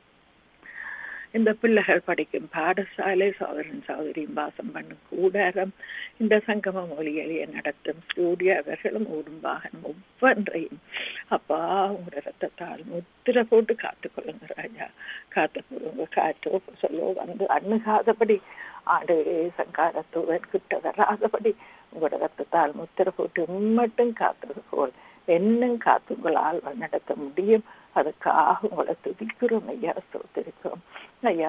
இந்த பிள்ளைகள் படிக்கும் பாடசாலை சோதரன் சௌதரியும் வாசம் பண்ணும் கூடாரம் இந்த சங்கம மொழிகளையே நடத்தும் ஸ்டூடியோ அவர்களும் ஓடும் வாகனம் ஒவ்வொன்றையும் அப்பா உங்களோட ரத்தத்தால் முத்திர போட்டு காத்துக்கொள்ளுங்க ராஜா காத்துக்கொள்ளுங்க காற்றோ சொல்லோ வந்து அண்ணுகாதபடி ஆண்டு சங்காரத்துவன் கிட்ட வராதபடி உங்களோட ரத்தத்தால் முத்திர போட்டு மட்டும் காத்தது போல் என்னும் காத்து உங்களால் நடத்த முடியும் அதுக்காக உங்களை துதிக்கிறோம் ஐயா ஸ்தோத்திருக்கிறோம் ஐயா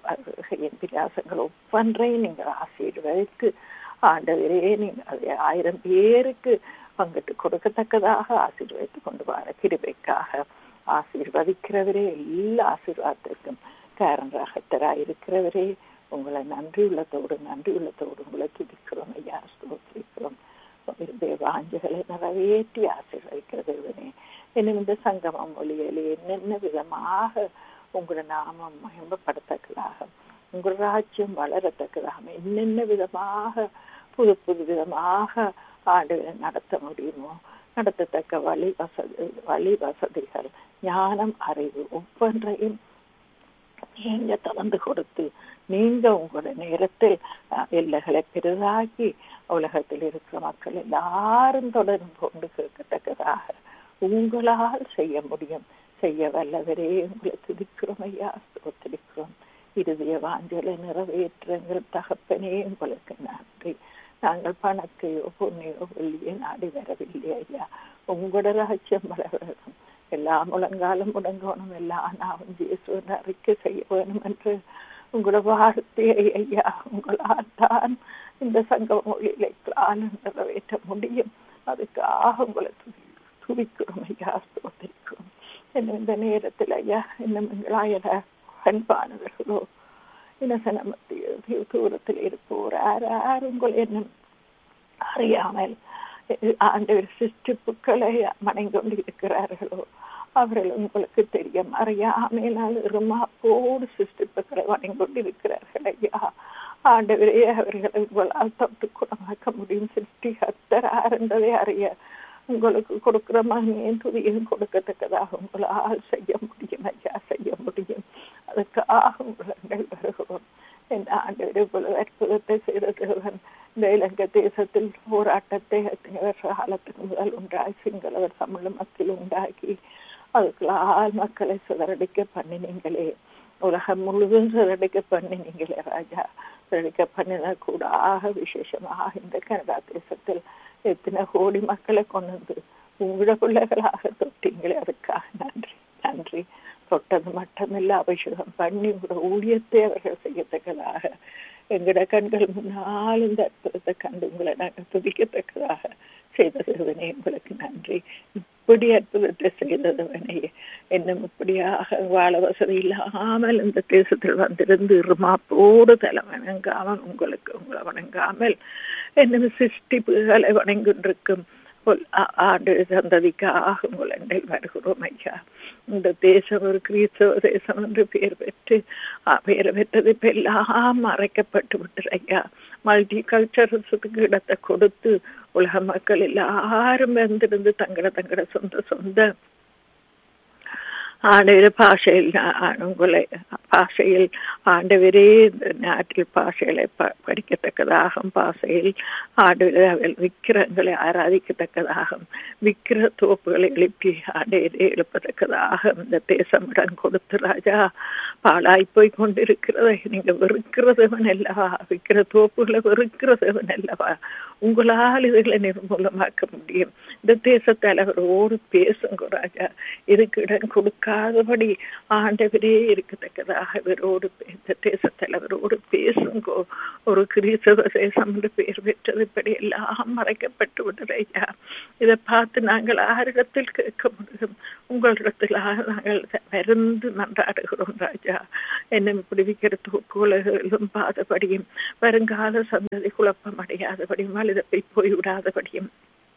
என் பிரியாசங்கள் ஒவ்வொன்றையும் நீங்கள் ஆசீர்வதித்து ஆண்டவரே நீங்க அதை ஆயிரம் பேருக்கு பங்கிட்டு கொடுக்கத்தக்கதாக ஆசீர்வதித்து கொண்டு வர கிருபைக்காக ஆசீர்வதிக்கிறவரே எல்லா ஆசீர்வாதத்திற்கும் காரணராகத்தராக இருக்கிறவரே உங்களை நன்றி உள்ளத்தோடு நன்றி உள்ளத்தோடு உங்களை துதிக்கிறோம் ஐயா ஸ்தோத்திரிக்கிறோம் விரும்பிய வாஞ்சுகளை நிறைவேற்றி ஆசீர்வதிக்கிறது இன்னும் இந்த சங்கமம் மொழியிலே என்னென்ன விதமாக உங்களோட நாமம் மேம்படுத்தக்கதாக உங்கள் ராஜ்யம் வளரத்தக்கதாக என்னென்ன விதமாக புது புது விதமாக ஆண்டு நடத்த முடியுமோ நடத்தத்தக்க வழி வசதி வழி வசதிகள் ஞானம் அறிவு ஒவ்வொன்றையும் நீங்க திறந்து கொடுத்து நீங்க உங்களோட நேரத்தில் எல்லைகளை பெரிதாக்கி உலகத்தில் இருக்கிற மக்கள் எல்லாரும் தொடர்ந்து கொண்டு கேட்கத்தக்கதாக உங்களால் செய்ய முடியும் செய்ய வல்லவரே உங்களை துதிக்கிறோம் ஐயா ஸ்தோத்திரிக்கிறோம் இறுதிய வாஞ்சலை நிறைவேற்றுங்கள் தகப்பனே உங்களுக்கு நன்றி நாங்கள் பணத்தையோ பொண்ணையோ வெள்ளியோ நாடி வரவில்லை ஐயா உங்களோட ராஜ்யம் வளரணும் எல்லா முழங்காலும் முடங்கணும் எல்லா நாவும் இயேசுவின் அறிக்கை செய்ய வேணும் என்று உங்களோட வார்த்தையை ஐயா உங்களால் தான் இந்த சங்க மொழியிலே காலம் நிறைவேற்ற முடியும் அதுக்காக உங்களை துதி துதிக்கிறோம் ஐயா ஸ்தோத்திரிக்கிறோம் என்ன இந்த நேரத்தில் ஐயா இன்னும் எங்களாயட அன்பானவர்களோ இனசனமத்திய தூரத்தில் இருப்போர் யார் யார் உங்கள் என்னும் அறியாமல் ஆண்டவர் சிருஷ்டிப்புக்களை மணங்கொண்டு இருக்கிறார்களோ அவர்கள் உங்களுக்கு தெரியும் அறியாமையினால் இருமாப்போடு சிருஷ்டிப்புக்களை வணங்கொண்டு இருக்கிறார்கள் ஐயா ஆண்டவரே அவர்களை உங்களால் தொட்டு குணமாக்க முடியும் சிருஷ்டி கத்தரார் என்பதை அறிய உங்களுக்கு கொடுக்கிற மகிமையும் துதியும் கொடுக்கத்தக்கதாக உங்களால் செய்ய முடியும் ஐயா செய்ய முடியும் அதுக்காக உங்களை வருகிறோம் என் ஆண்டு இவ்வளவு அற்புதத்தை செய்த தேவன் இந்த இலங்கை தேசத்தில் போராட்டத்தை எத்தனை வருஷ காலத்துக்கு முதல் உண்டாகி சிங்களவர் தமிழ் மக்கள் உண்டாக்கி அதுக்களால் மக்களை சிதறடிக்க பண்ணினீங்களே உலகம் முழுதும் சிதறடிக்க பண்ணினீங்களே ராஜா சிதறடிக்க பண்ணின கூடாக விசேஷமாக இந்த கனடா தேசத்தில் எத்தனை கோடி மக்களை கொண்டு வந்து உங்களோட பிள்ளைகளாக தொட்டீங்களே அதுக்காக நன்றி நன்றி தொட்டது மட்டுமில்ல அபிஷேகம் பண்ணி உங்களோட ஊழியத்தை அவர்கள் செய்யத்தக்கதாக எங்கட கண்கள் முன்னால் இந்த அற்புதத்தை கண்டு உங்களை நாங்கள் துதிக்கத்தக்கதாக செய்ததுவனே உங்களுக்கு நன்றி இப்படி அற்புதத்தை செய்ததுவனே இன்னும் இப்படியாக வாழ வசதி இல்லாமல் இந்த தேசத்தில் வந்திருந்து இருமாப்போடு தலை வணங்காமல் உங்களுக்கு உங்களை வணங்காமல் இன்னும் சிருஷ்டிப்புகளை வணங்கின்றிருக்கும் ஆண்டு சந்ததிக்காக உங்கள் எண்ணில் வருகிறோம் ஐயா இந்த தேசம் ஒரு கிறிஸ்தவ தேசம் என்று பெயர் பெற்று பெயர் பெற்றது இப்ப எல்லாம் மறைக்கப்பட்டு விட்டுரு ஐயா மல்டி கல்ச்சரல்ஸுக்கு இடத்தை கொடுத்து உலக மக்கள் எல்லாரும் வந்திருந்து தங்கட தங்கட சொந்த சொந்த ஆண்டவர் பாஷையில் உங்களை பாஷையில் ஆண்டவரே இந்த நாட்டில் பாஷைகளை படிக்கத்தக்கதாக பாஷையில் ஆண்டவரை அவள் விக்கிரங்களை ஆராதிக்கத்தக்கதாக விக்கிர தோப்புகளை எழுப்பி ஆண்டவரை எழுப்பத்தக்கதாக இந்த தேசம் இடம் கொடுத்து ராஜா பாழாய் போய் கொண்டிருக்கிறதை நீங்க வெறுக்கிறதவன் அல்லவா விக்கிர தோப்புகளை வெறுக்கிறதவன் அல்லவா உங்களால் இதுகளை நிர்மூலமாக்க முடியும் இந்த தேச தலைவரோடு பேசுங்க ராஜா இதுக்கு இடம் கொடுக்காதபடி ஆண்டவரே இருக்கத்தக்கதாக இவரோடு இந்த தேச தலைவரோடு பேசுங்கோ ஒரு கிறிஸ்தவ தேசம் என்று பெயர் பெற்றது இப்படி எல்லாம் மறைக்கப்பட்டு விடுறையா இதை பார்த்து நாங்கள் ஆரிடத்தில் கேட்க முடியும் உங்களிடத்தில் நாங்கள் மருந்து மன்றாடுகிறோம் ராஜா என்னை விடுவிக்கிற தூக்குலகளும் பாதபடியும் வருங்கால சந்ததி குழப்பம் அடையாதபடியும் அழுதப்பை போய்விடாதபடியும்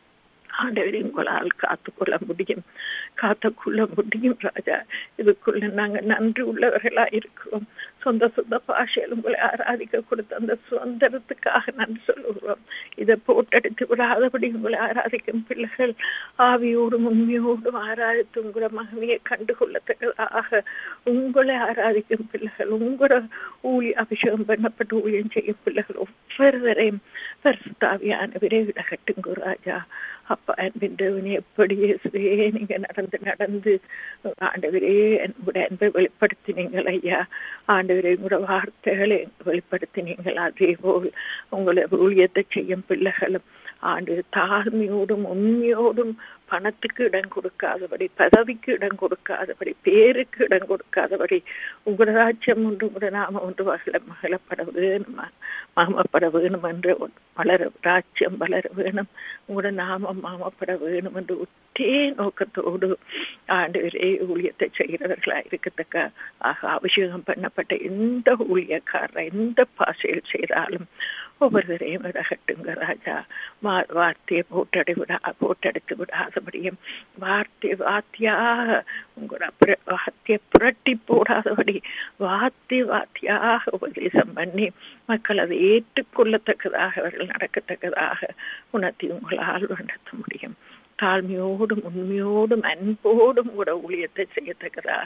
ஆண்டவரை உங்களால் காத்துக்கொள்ள முடியும் காத்துக்கொள்ள முடியும் ராஜா இதுக்குள்ள நாங்க நன்றி உள்ளவர்களா இருக்கிறோம் சொந்த சொந்த பாஷையில் உங்களை ஆராதிக்க கொடுத்த அந்த சுதந்திரத்துக்காக நன்றி சொல்லுகிறோம் இதை போட்டெடுத்து விடாதபடி உங்களை ஆராதிக்கும் பிள்ளைகள் ஆவியோடும் உண்மையோடும் ஆராதித்து உங்களை மகமையை கண்டுகொள்ளத்தக்கதாக உங்களை ஆராதிக்கும் பிள்ளைகள் உங்களோட ஊழி அபிஷேகம் பண்ணப்பட்டு ஊழியம் செய்யும் பிள்ளைகள் ஒவ்வொருவரையும் பரிசுத்தாவியானவரே விடகட்டுங்க ராஜா அப்பா அன்பின் தேவனே எப்படி இயேசுவே நீங்க நடந்து நடந்து ஆண்டவரே உங்களுடைய அன்பை வெளிப்படுத்தினீங்கள் ஐயா ஆண்டவரே உங்களோட வார்த்தைகளை வெளிப்படுத்தினீங்கள் அதே போல் உங்களை ஊழியத்தை செய்யும் பிள்ளைகளும் ஆண்டு தாழ்மையோடும் உண்மையோடும் பணத்துக்கு இடம் கொடுக்காதபடி பதவிக்கு இடம் கொடுக்காதபடி பேருக்கு இடம் கொடுக்காதபடி உங்களோட ராஜ்யம் ஒன்று உங்களோட நாம ஒன்று மகள மகளப்பட வேணும் மாமப்பட வேணும் என்று வளர ராஜ்யம் வளர வேணும் உங்களோட நாமம் மாமப்பட வேணும் என்று ஒற்றே நோக்கத்தோடு ஆண்டு ஊழியத்தை செய்கிறவர்களா இருக்கத்தக்க ஆக அபிஷேகம் பண்ணப்பட்ட எந்த ஊழியக்காரர் எந்த பாஷையில் செய்தாலும் ஒவ்வொருவரையும் விடகட்டுங்க ராஜா வார்த்தையை போட்டடி விடா போட்டெடுத்து விடாதபடியும் வார்த்தை வாத்தியாக உங்களோட வார்த்தையை புரட்டி போடாதபடி வார்த்தை வாத்தியாக உபதேசம் பண்ணி மக்கள் அதை ஏற்றுக்கொள்ளத்தக்கதாக அவர்கள் நடக்கத்தக்கதாக உணர்த்தி உங்களால் நடத்த முடியும் தாழ்மையோடும் உண்மையோடும் அன்போடும் கூட ஊழியத்தை செய்யத்தக்கதாக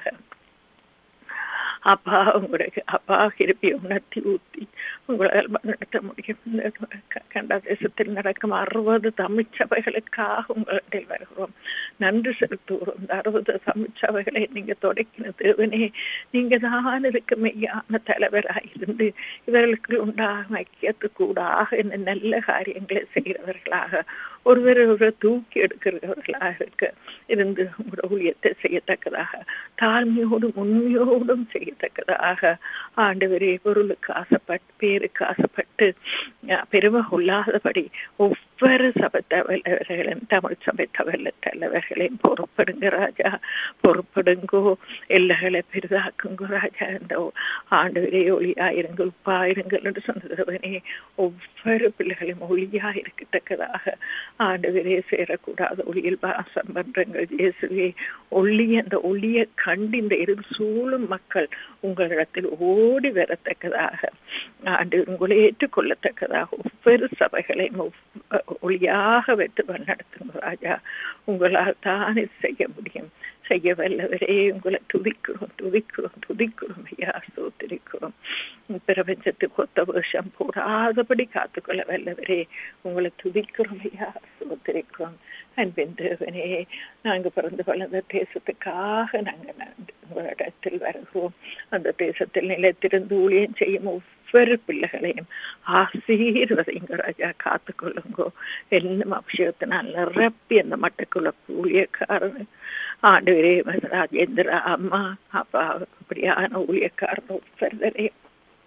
அப்பா உங்களுக்கு அப்பா கிருப்பி உணர்த்தி ஊத்தி உங்களால் நடத்த முடியும் கண்ட தேசத்தில் நடக்கும் அறுபது தமிழ்ச்சபைகளுக்காக உங்களிடம் வருகிறோம் நன்றி செலுத்துகிறோம் இந்த அறுபது தமிழ்ச்சபைகளை நீங்க தொடக்கின தேவனே நீங்க தான் இருக்க மெய்யான தலைவராயிருந்து இவர்களுக்கு உண்டாகும் ஐக்கியத்துக்கூடாக இந்த நல்ல காரியங்களை செய்கிறவர்களாக ஒருவர் ஒருவர் தூக்கி எடுக்கிறவர்களாக இருக்க இருந்து உங்களோட ஊழியத்தை செய்யத்தக்கதாக தாழ்மையோடும் உண்மையோடும் செய்யத்தக்கதாக ஆண்டவரே பொருளுக்கு ஆசைப்பட்டு பேருக்கு ஆசைப்பட்டு பெருமை கொள்ளாதபடி ஒவ்வொரு சபை தலைவர்களையும் தமிழ் சபை தவல்ல தலைவர்களையும் பொறுப்படுங்க ராஜா பொறுப்படுங்கோ எல்லைகளை பெரிதாக்குங்க ராஜா இந்த ஆண்டவரே ஒளியாயிருங்கள் உப்பாயிருங்கள் என்று சொன்னதவனே ஒவ்வொரு பிள்ளைகளையும் ஒளியா இருக்கத்தக்கதாக ஆண்டவரே சேரக்கூடாத ஒளியில் வாசம் பண்றங்கள் இயேசுவே ஒளி அந்த ஒளியை கண்டு இந்த இரு சூழும் மக்கள் உங்களிடத்தில் ஓடி வரத்தக்கதாக ஆண்டு உங்களை ஏற்றுக்கொள்ளத்தக்கதாக ஒவ்வொரு சபைகளையும் ஒளியாக வைத்து நடத்துங்க ராஜா உங்களால் தானே செய்ய முடியும் செய்ய வல்லவரே உங்களை துதிக்கிறோம் துதிக்கிறோம் துதிக்கிறோம் ஐயா சோத்திரிக்கிறோம் பிரபஞ்சத்துக்கு ஒத்த வருஷம் போடாதபடி காத்துக்கொள்ள வல்லவரே உங்களை துதிக்கிறோம் ஐயா சோத்திரிக்கிறோம் அன்பின் தேவனே நாங்க பிறந்து வளர்ந்த தேசத்துக்காக நாங்க உங்களிடத்தில் வருகிறோம் அந்த தேசத்தில் நிலைத்திருந்து ஊழியம் செய்யும் ஒவ்வொரு பிள்ளைகளையும் ஆசீர்வதிங்க ராஜா காத்துக்கொள்ளுங்கோ என்ன அபிஷேகத்தினால் நிரப்பி அந்த மட்டக்குள்ள ஊழியக்காரன் ஆண்டு ராஜேந்திர அம்மா அப்பா அப்படியான ஊழியக்காரன் ஒவ்வொருவரையும்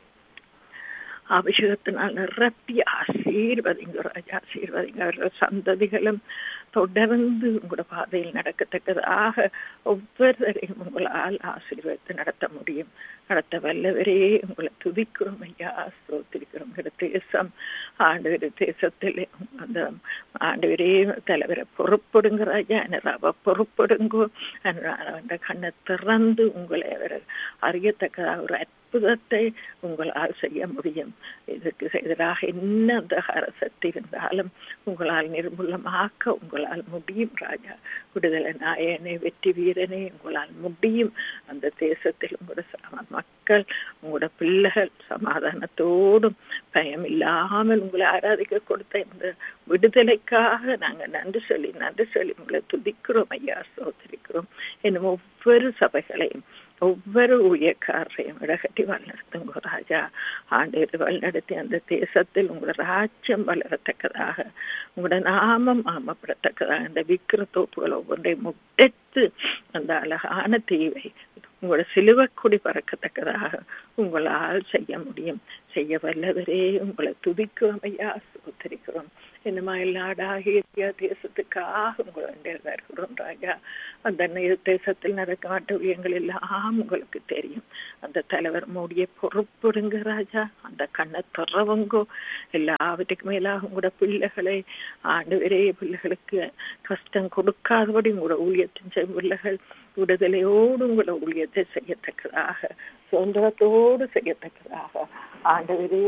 அபிஷேகத்தினால் நிரப்பி ஆசீர்வதிங்க ராஜா ஆசீர்வதிங்க அவர்கள் சந்ததிகளும் தொடர்ந்து உங்களோட பாதையில் நடக்கத்தக்கதாக ஒவ்வொருவரையும் உங்களால் ஆசீர்வதித்து நடத்த முடியும் நடத்த வல்லவரே உங்களை துதிக்கிறோம் ஐயா ஸ்தோத்திரிக்கிறோம் தேசம் ஆண்டு தேசத்தில் அந்த ஆண்டவரே தலைவரை பொறுப்படுங்க ராஜா அவ பொறுப்படுங்கோ அந்த கண்ணை திறந்து உங்களை அவர் அறியத்தக்கதாக ஒரு அற்புதத்தை உங்களால் செய்ய முடியும் இதற்கு எதிராக என்ன அந்த அரசத்து இருந்தாலும் உங்களால் நிர்மூலமாக்க உங்களால் முடியும் ராஜா விடுதலை நாயனே வெற்றி வீரனே உங்களால் முடியும் அந்த தேசத்தில் உங்களோட மக்கள் உங்களோட பிள்ளைகள் சமாதானத்தோடும் பயம் இல்லாமல் உங்களை ஆராதிக்க கொடுத்த இந்த விடுதலைக்காக நாங்க நன்றி சொல்லி நன்றி சொல்லி உங்களை துதிக்கிறோம் ஐயா சோதரிக்கிறோம் என்னும் ஒவ்வொரு சபைகளையும் ஒவ்வொரு ஊழியக்காரரையும் இடகட்டி வழிநடத்துங்க ராஜா ஆண்டு வழிநடத்தி அந்த தேசத்தில் உங்களோட ராஜ்யம் வளரத்தக்கதாக உங்களோட நாமம் ஆமப்படத்தக்கதாக இந்த விக்கிர தோப்புகள் ஒவ்வொன்றையும் முட்டெடுத்து அந்த அழகான தீவை உங்களோட சிலுவக்குடி பறக்கத்தக்கதாக உங்களால் செய்ய முடியும் செய்ய வல்லவரே உங்களை துதிக்கிறோம் ஐயா சோத்தரிக்கிறோம் என்னமா எல்லாடாகிய தேசத்துக்காக உங்களை வருகிறோம் ராஜா அந்த தேசத்தில் நடக்க மாட்டவியங்கள் எல்லாம் உங்களுக்கு தெரியும் அந்த தலைவர் மூடிய பொறுப்புடுங்க ராஜா அந்த கண்ணை துறவங்கோ எல்லாவற்றுக்கும் மேலாக உங்களோட பிள்ளைகளை ஆண்டு வரைய பிள்ளைகளுக்கு கஷ்டம் கொடுக்காதபடி உங்களோட ஊழியத்தின் செய்யும் பிள்ளைகள் விடுதலையோடு உங்களோட ஊழியத்தை செய்யத்தக்கதாக சுதந்திரத்தோடு செய்யத்தக்கதாக ஆண்டவரே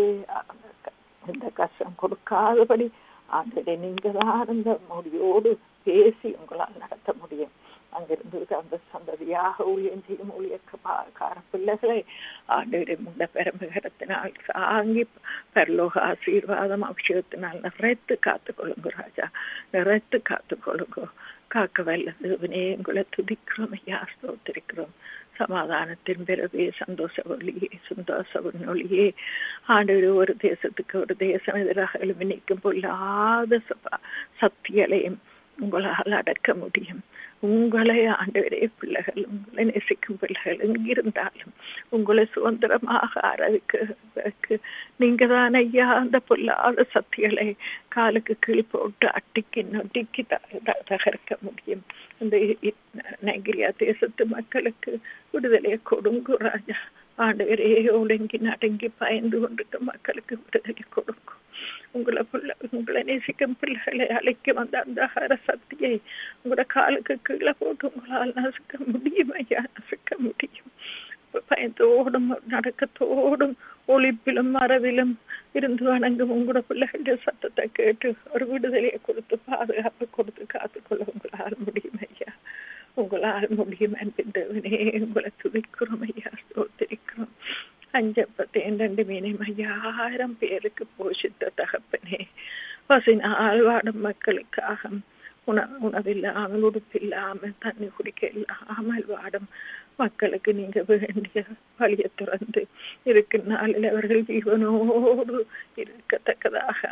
இந்த கஷ்டம் கொடுக்காதபடி ஆண்டவரே நீங்க தான் அந்த மொழியோடு பேசி உங்களால் நடத்த முடியும் அங்கிருந்து அந்த சந்ததியாக ஊழியம் செய்யும் ஊழியக்கார பிள்ளைகளை ஆண்டவரை முண்ட பெரும்பகரத்தினால் சாங்கி பரலோக ஆசீர்வாதம் அபிஷேகத்தினால் நிறைத்து காத்துக்கொள்ளுங்க ராஜா நிறைத்து காத்துக்கொள்ளுங்க காக்க வல்ல தேவனே உங்களை துதிக்கிறோம் ஐயா ஸ்தோத்திருக்கிறோம் சமாதானத்தின் பிறவே சந்தோஷ ஒளியே சந்தோஷ ஒளியே ஆண்டு ஒரு தேசத்துக்கு ஒரு தேசம் எதிராக எழுமி நிற்கும் பொல்லாத சக்திகளையும் உங்களால் அடக்க முடியும் உங்களை ஆண்டவரே பிள்ளைகள் உங்களை நேசிக்கும் பிள்ளைகள் எங்கிருந்தாலும் உங்களை சுதந்திரமாக ஆராதிக்கிறதுக்கு நீங்க தான் ஐயா அந்த பொல்லாத சக்திகளை காலுக்கு கீழ் போட்டு அட்டிக்கு நொட்டிக்கு தகர்க்க முடியும் அந்த நைகிரியா தேசத்து மக்களுக்கு விடுதலையை கொடுங்க ராஜா ஆண்டவரே ஒடுங்கி நடுங்கி பயந்து கொண்டிருக்க மக்களுக்கு விடுதலை கொடுக்கும் உங்களை பிள்ளை உங்களை நேசிக்கும் பிள்ளைகளை அழைக்க வந்த அந்த அகார சக்தியை உங்களோட காலுக்கு கீழே போட்டு உங்களால் நசுக்க முடியும் ஐயா நசுக்க முடியும் பயத்தோடும் நடக்கத்தோடும் ஒளிப்பிலும் மரவிலும் இருந்து வணங்கும் உங்களோட பிள்ளைகளுடைய சத்தத்தை கேட்டு ஒரு விடுதலையை கொடுத்து பாதுகாப்பு கொடுத்து காத்துக்கொள்ள உங்களால் முடியும் ஐயா உங்களால் முடியும் என்பதே உங்களை துதிக்கிறோம் ஐயா சோத்திரிக்கிறோம் அஞ்சப்பத்தேன் ரெண்டு மீனையும் ஐயாயிரம் பேருக்கு போஷித்த தகப்பனே பசினால் வாடும் மக்களுக்காக உண உணவில்லாமல் உடுப்பில்லாமல் தண்ணி குடிக்க இல்லாமல் வாடும் மக்களுக்கு நீங்க வேண்டிய வழியை திறந்து இருக்கும் நாளில் அவர்கள் ஜீவனோடு இருக்கத்தக்கதாக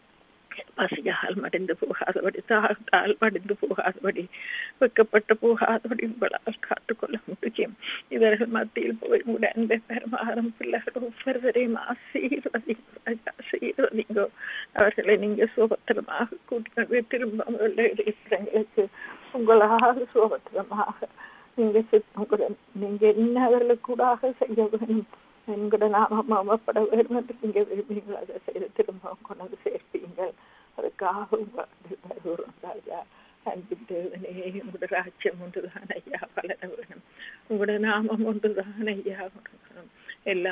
பசியால் மடிந்து போகாதபடி தாழ்த்தால் மடிந்து போகாதபடி வெக்கப்பட்டு போகாதபடி உங்களால் காத்துக்கொள்ள முடியும் இவர்கள் மத்தியில் போய் உங்களுடைய அன்பை பெருமாறும் பிள்ளைகள் ஒவ்வொருவரையும் ஆசீர்வதிங்க ஆசீர்வதிங்கோ அவர்களை நீங்க சுபத்திரமாக கூட்டிக்கொண்டு திரும்ப இடங்களுக்கு உங்களால் சுபத்திரமாக நீங்க உங்களை நீங்க என்ன அவர்களுக்கு கூடாக செய்ய வேணும் என்கிற நாமம் அமப்பட வேண்டும் என்று நீங்க விரும்புகிறீங்களோ அதை செய்து திரும்ப கொண்டு சேர்ப்பீங்கள் அதுக்காக வருகிறோம் ராஜா அன்பின் தேவனே உங்களோட ராஜ்யம் ஒன்றுதான் ஐயா வளர வேணும் உங்களோட நாமம் ஒன்றுதான் ஐயா வளரணும் எல்லா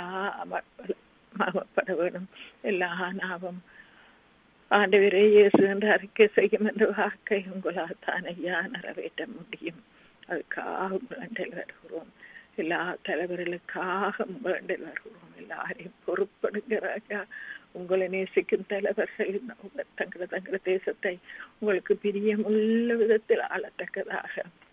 மாமப்பட வேணும் எல்லா நாமம் ஆண்டவரே இயேசு என்று அறிக்கை செய்யும் என்ற வாக்கை உங்களால் தான் ஐயா நிறைவேற்ற முடியும் அதுக்காக உங்களில் வருகிறோம் எல்லா தலைவர்களுக்காக உங்களில் வருகிறோம் எல்லாரையும் பொறுப்படுங்க ராஜா உங்களை நேசிக்கும் தலைவர்கள் தங்கள தங்கள தேசத்தை உங்களுக்கு பிரியமுள்ள விதத்தில் ஆளத்தக்கதாக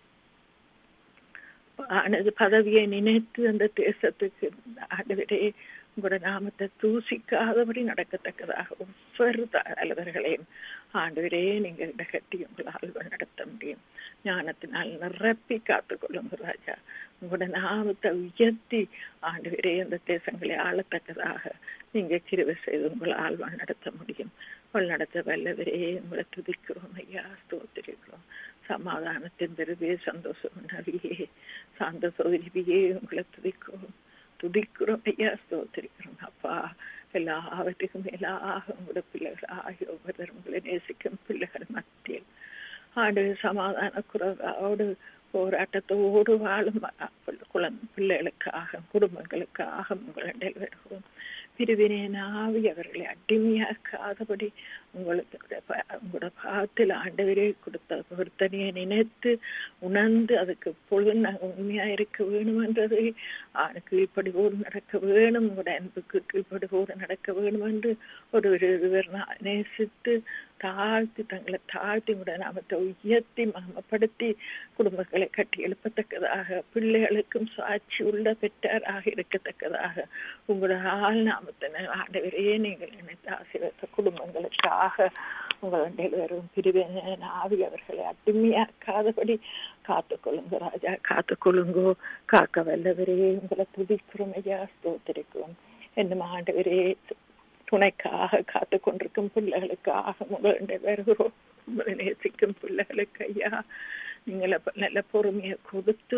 ஆனது பதவியை நினைத்து அந்த தேசத்துக்கு ஆண்டவரே உங்களோட நாமத்தை தூசிக்காதபடி நடக்கத்தக்கதாக ஒவ்வொரு தலைவர்களையும் ஆண்டவரே நீங்க இடகட்டி உங்களால் நடத்த முடியும் ஞானத்தினால் நிரப்பி காத்துக்கொள்ளுங்க ராஜா உங்களோட நாமத்தை உயர்த்தி ஆண்டவரே அந்த தேசங்களை ஆளத்தக்கதாக நீங்க கிருவை செய்து உங்களால் நடத்த முடியும் நடத்த வல்லவரே உங்களை துதிக்கிறோம் ஐயா ஸ்தோத்திரிக்கிறோம் சமாதானத்தின் பெருவே சந்தோஷம் நவியே சாந்த சோதரிவியே உங்களை துதிக்கிறோம் துதிக்கிறோம் ஐயா ஸ்தோத்திரிக்கிறோம் அப்பா எல்லாவற்றுக்கும் மேலாக உங்களோட பிள்ளைகள் ஆகிய ஒவ்வொருவரும் உங்களை நேசிக்கும் பிள்ளைகள் மத்தியில் ஆண்டு சமாதான குறைவோடு போராட்டத்தோடு வாழும் குழந்தை பிள்ளைகளுக்காக குடும்பங்களுக்காக உங்களிடம் வருகிறோம் பிரிவினாவி அவர்களை அடிமையாக்காதபடி உங்களுக்கு உங்களோட பாகத்தில் ஆண்டவரே கொடுத்த பொருத்தனையை நினைத்து உணர்ந்து அதுக்கு பொழுது நாங்கள் உண்மையா இருக்க வேணும் என்றதை கீழ்ப்படிவோடு நடக்க வேணும் உங்களோட அன்புக்கு கீழ்ப்படிவோடு நடக்க வேணும் என்று ஒரு ஒருவர் நேசித்து தாழ்த்தி தங்களை தாழ்த்தி கூட நாமத்தை உயர்த்தி மகமப்படுத்தி குடும்பங்களை கட்டி எழுப்பத்தக்கதாக பிள்ளைகளுக்கும் சாட்சி உள்ள பெற்றாராக இருக்கத்தக்கதாக உங்களோட ஆள் நாமத்தின ஆண்டவரே நீங்கள் நினைத்த ஆசீர்வத்த குடும்பங்களுக்காக உங்கள் வரும் பிரிவின ஆவி அவர்களை அடிமையாக்காதபடி காத்துக்கொள்ளுங்க ராஜா காத்துக்கொள்ளுங்கோ காக்க வல்லவரே உங்களை துதிக்கிறோம் ஐயா ஸ்தோத்திரிக்கிறோம் என்னும் ஆண்டவரே துணைக்காக காத்து கொண்டிருக்கும் பிள்ளைகளுக்காக உங்களுடைய வருகிறோம் உங்களை நேசிக்கும் பிள்ளைகளுக்கு ஐயா நீங்கள நல்ல பொறுமையை கொடுத்து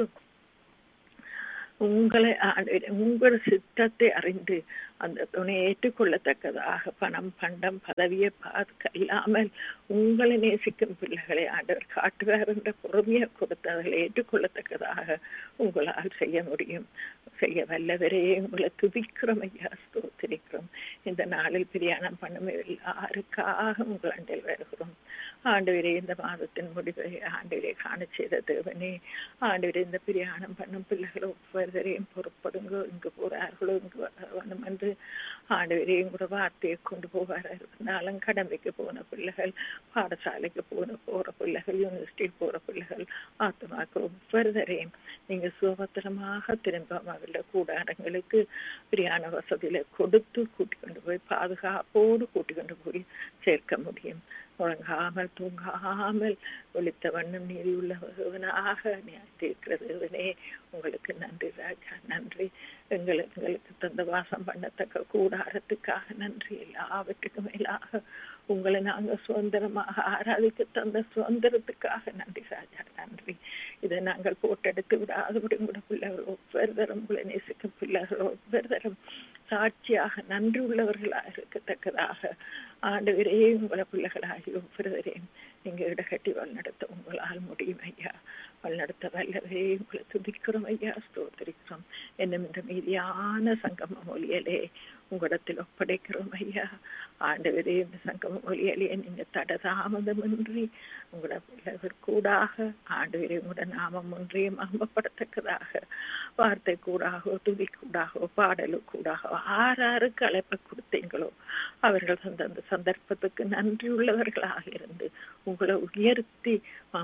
உங்களை உங்கள் சித்தத்தை அறிந்து அந்த துணை ஏற்றுக்கொள்ளத்தக்கதாக பணம் பண்டம் பதவியை பார்க்க இல்லாமல் உங்களை நேசிக்கும் பிள்ளைகளை ஆண்டவர் காட்டுவார் என்ற பொறுமையை கொடுத்து அதில் ஏற்றுக்கொள்ளத்தக்கதாக உங்களால் செய்ய முடியும் செய்ய வல்லவரே உங்களை துதிக்கிறோம் ஐயா ஸ்தோத்திரிக்கிறோம் இந்த நாளில் பிரியாணம் பண்ணும் எல்லாருக்காக உங்கள் அண்டில் வருகிறோம் ஆண்டவரே இந்த மாதத்தின் முடிவை ஆண்டவரே காண செய்த தேவனே ஆண்டவரே இந்த பிரியாணம் பண்ணும் பிள்ளைகளை ஒவ்வொருவரையும் பொறுப்படுங்க இங்கு போறார்களோ இங்கு வேணும் என்று ஆண்டவரையும் கூட வார்த்தையை கொண்டு போவார் இருந்தாலும் கடமைக்கு போன பிள்ளைகள் பாடசாலைக்கு போன போற பிள்ளைகள் யூனிவர்சிட்டி போற பிள்ளைகள் ஆத்மாக்கள் ஒவ்வொருவரையும் நீங்க சுபத்திரமாக திரும்ப அவர்கள கூடாரங்களுக்கு பிரியாண வசதியில கொடுத்து கூட்டி கொண்டு போய் பாதுகாப்போடு கூட்டி கொண்டு போய் சேர்க்க முடியும் உறங்காமல் தூங்காமல் ஒளித்த வண்ணம் நீதி உள்ளவனாக இருக்கிறதுவனே உங்களுக்கு நன்றி ராஜா நன்றி எங்களுக்கு எங்களுக்கு தந்த வாசம் பண்ணத்தக்க கூடாரத்துக்காக நன்றி எல்லாவற்றுக்கும் மேலாக உங்களை நாங்க சுதந்திரமாக ஆராதிக்க தந்த சுதந்திரத்துக்காக நன்றி ராஜா நன்றி இதை நாங்கள் போட்டெடுத்து விடாதபடி கூட பிள்ளைகள் ஒவ்வொரு தரம் உங்களை நேசிக்கும் பிள்ளைகள் ஒவ்வொரு தரம் சாட்சியாக நன்றி உள்ளவர்களாக இருக்கத்தக்கதாக ஆண்டவரே உங்களை பிள்ளைகளாகி ஒவ்வொருவரையும் நீங்க இடகட்டி வழிநடத்த உங்களால் முடியும் ஐயா வழிநடத்த வல்லவே உங்களை துதிக்கிறோம் ஐயா ஸ்தோத்திரிக்கிறோம் என்னும் இந்த மீதியான சங்கம மொழியலே உங்களிடத்தில் ஒப்படைக்கிறோம் ஐயா ஆண்டவரே இந்த சங்கம மொழியலே நீங்க தடதாமதமின்றி உங்களோட பிள்ளைகள் கூடாக ஆண்டவரே உங்களோட நாமம் ஒன்றையும் அம்பப்படத்தக்கதாக வார்த்தை கூடாகோ துதி கூடாகோ பாடலு கூடாகோ ஆறாருக்கு அழைப்ப கொடுத்தீங்களோ அவர்கள் அந்த சந்தர்ப்பத்துக்கு நன்றி உள்ளவர்களாக இருந்து உங்களை உயர்த்தி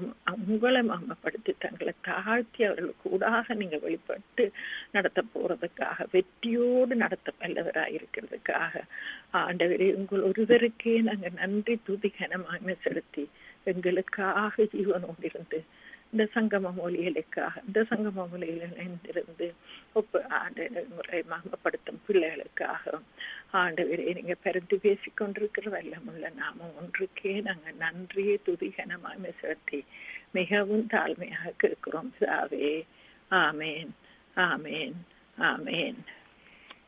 உங்களை மாமப்படுத்தி தங்களை தாழ்த்தி அவர்கள் கூடாக நீங்க வெளிப்பட்டு நடத்த போறதுக்காக வெற்றியோடு நடத்த வல்லவராக இருக்கிறதுக்காக ஆண்டவரே உங்கள் ஒருவருக்கே நாங்க நன்றி துதி கனமாக செலுத்தி எங்களுக்காக ஜீவனோடு இருந்து இந்த சங்கம மொழிகளுக்காக இந்த சங்கம மொழியில் இணைந்திருந்து ஒப்பு ஆண்டு முறை மகப்படுத்தும் பிள்ளைகளுக்காக ஆண்டவரே நீங்க பரிந்து பேசிக் கொண்டிருக்கிற வல்லமுள்ள நாமம் ஒன்றுக்கே நாங்க நன்றியை துதிகனமாக செலுத்தி மிகவும் தாழ்மையாக கேட்கிறோம் சாவே ஆமேன் ஆமேன் ஆமேன்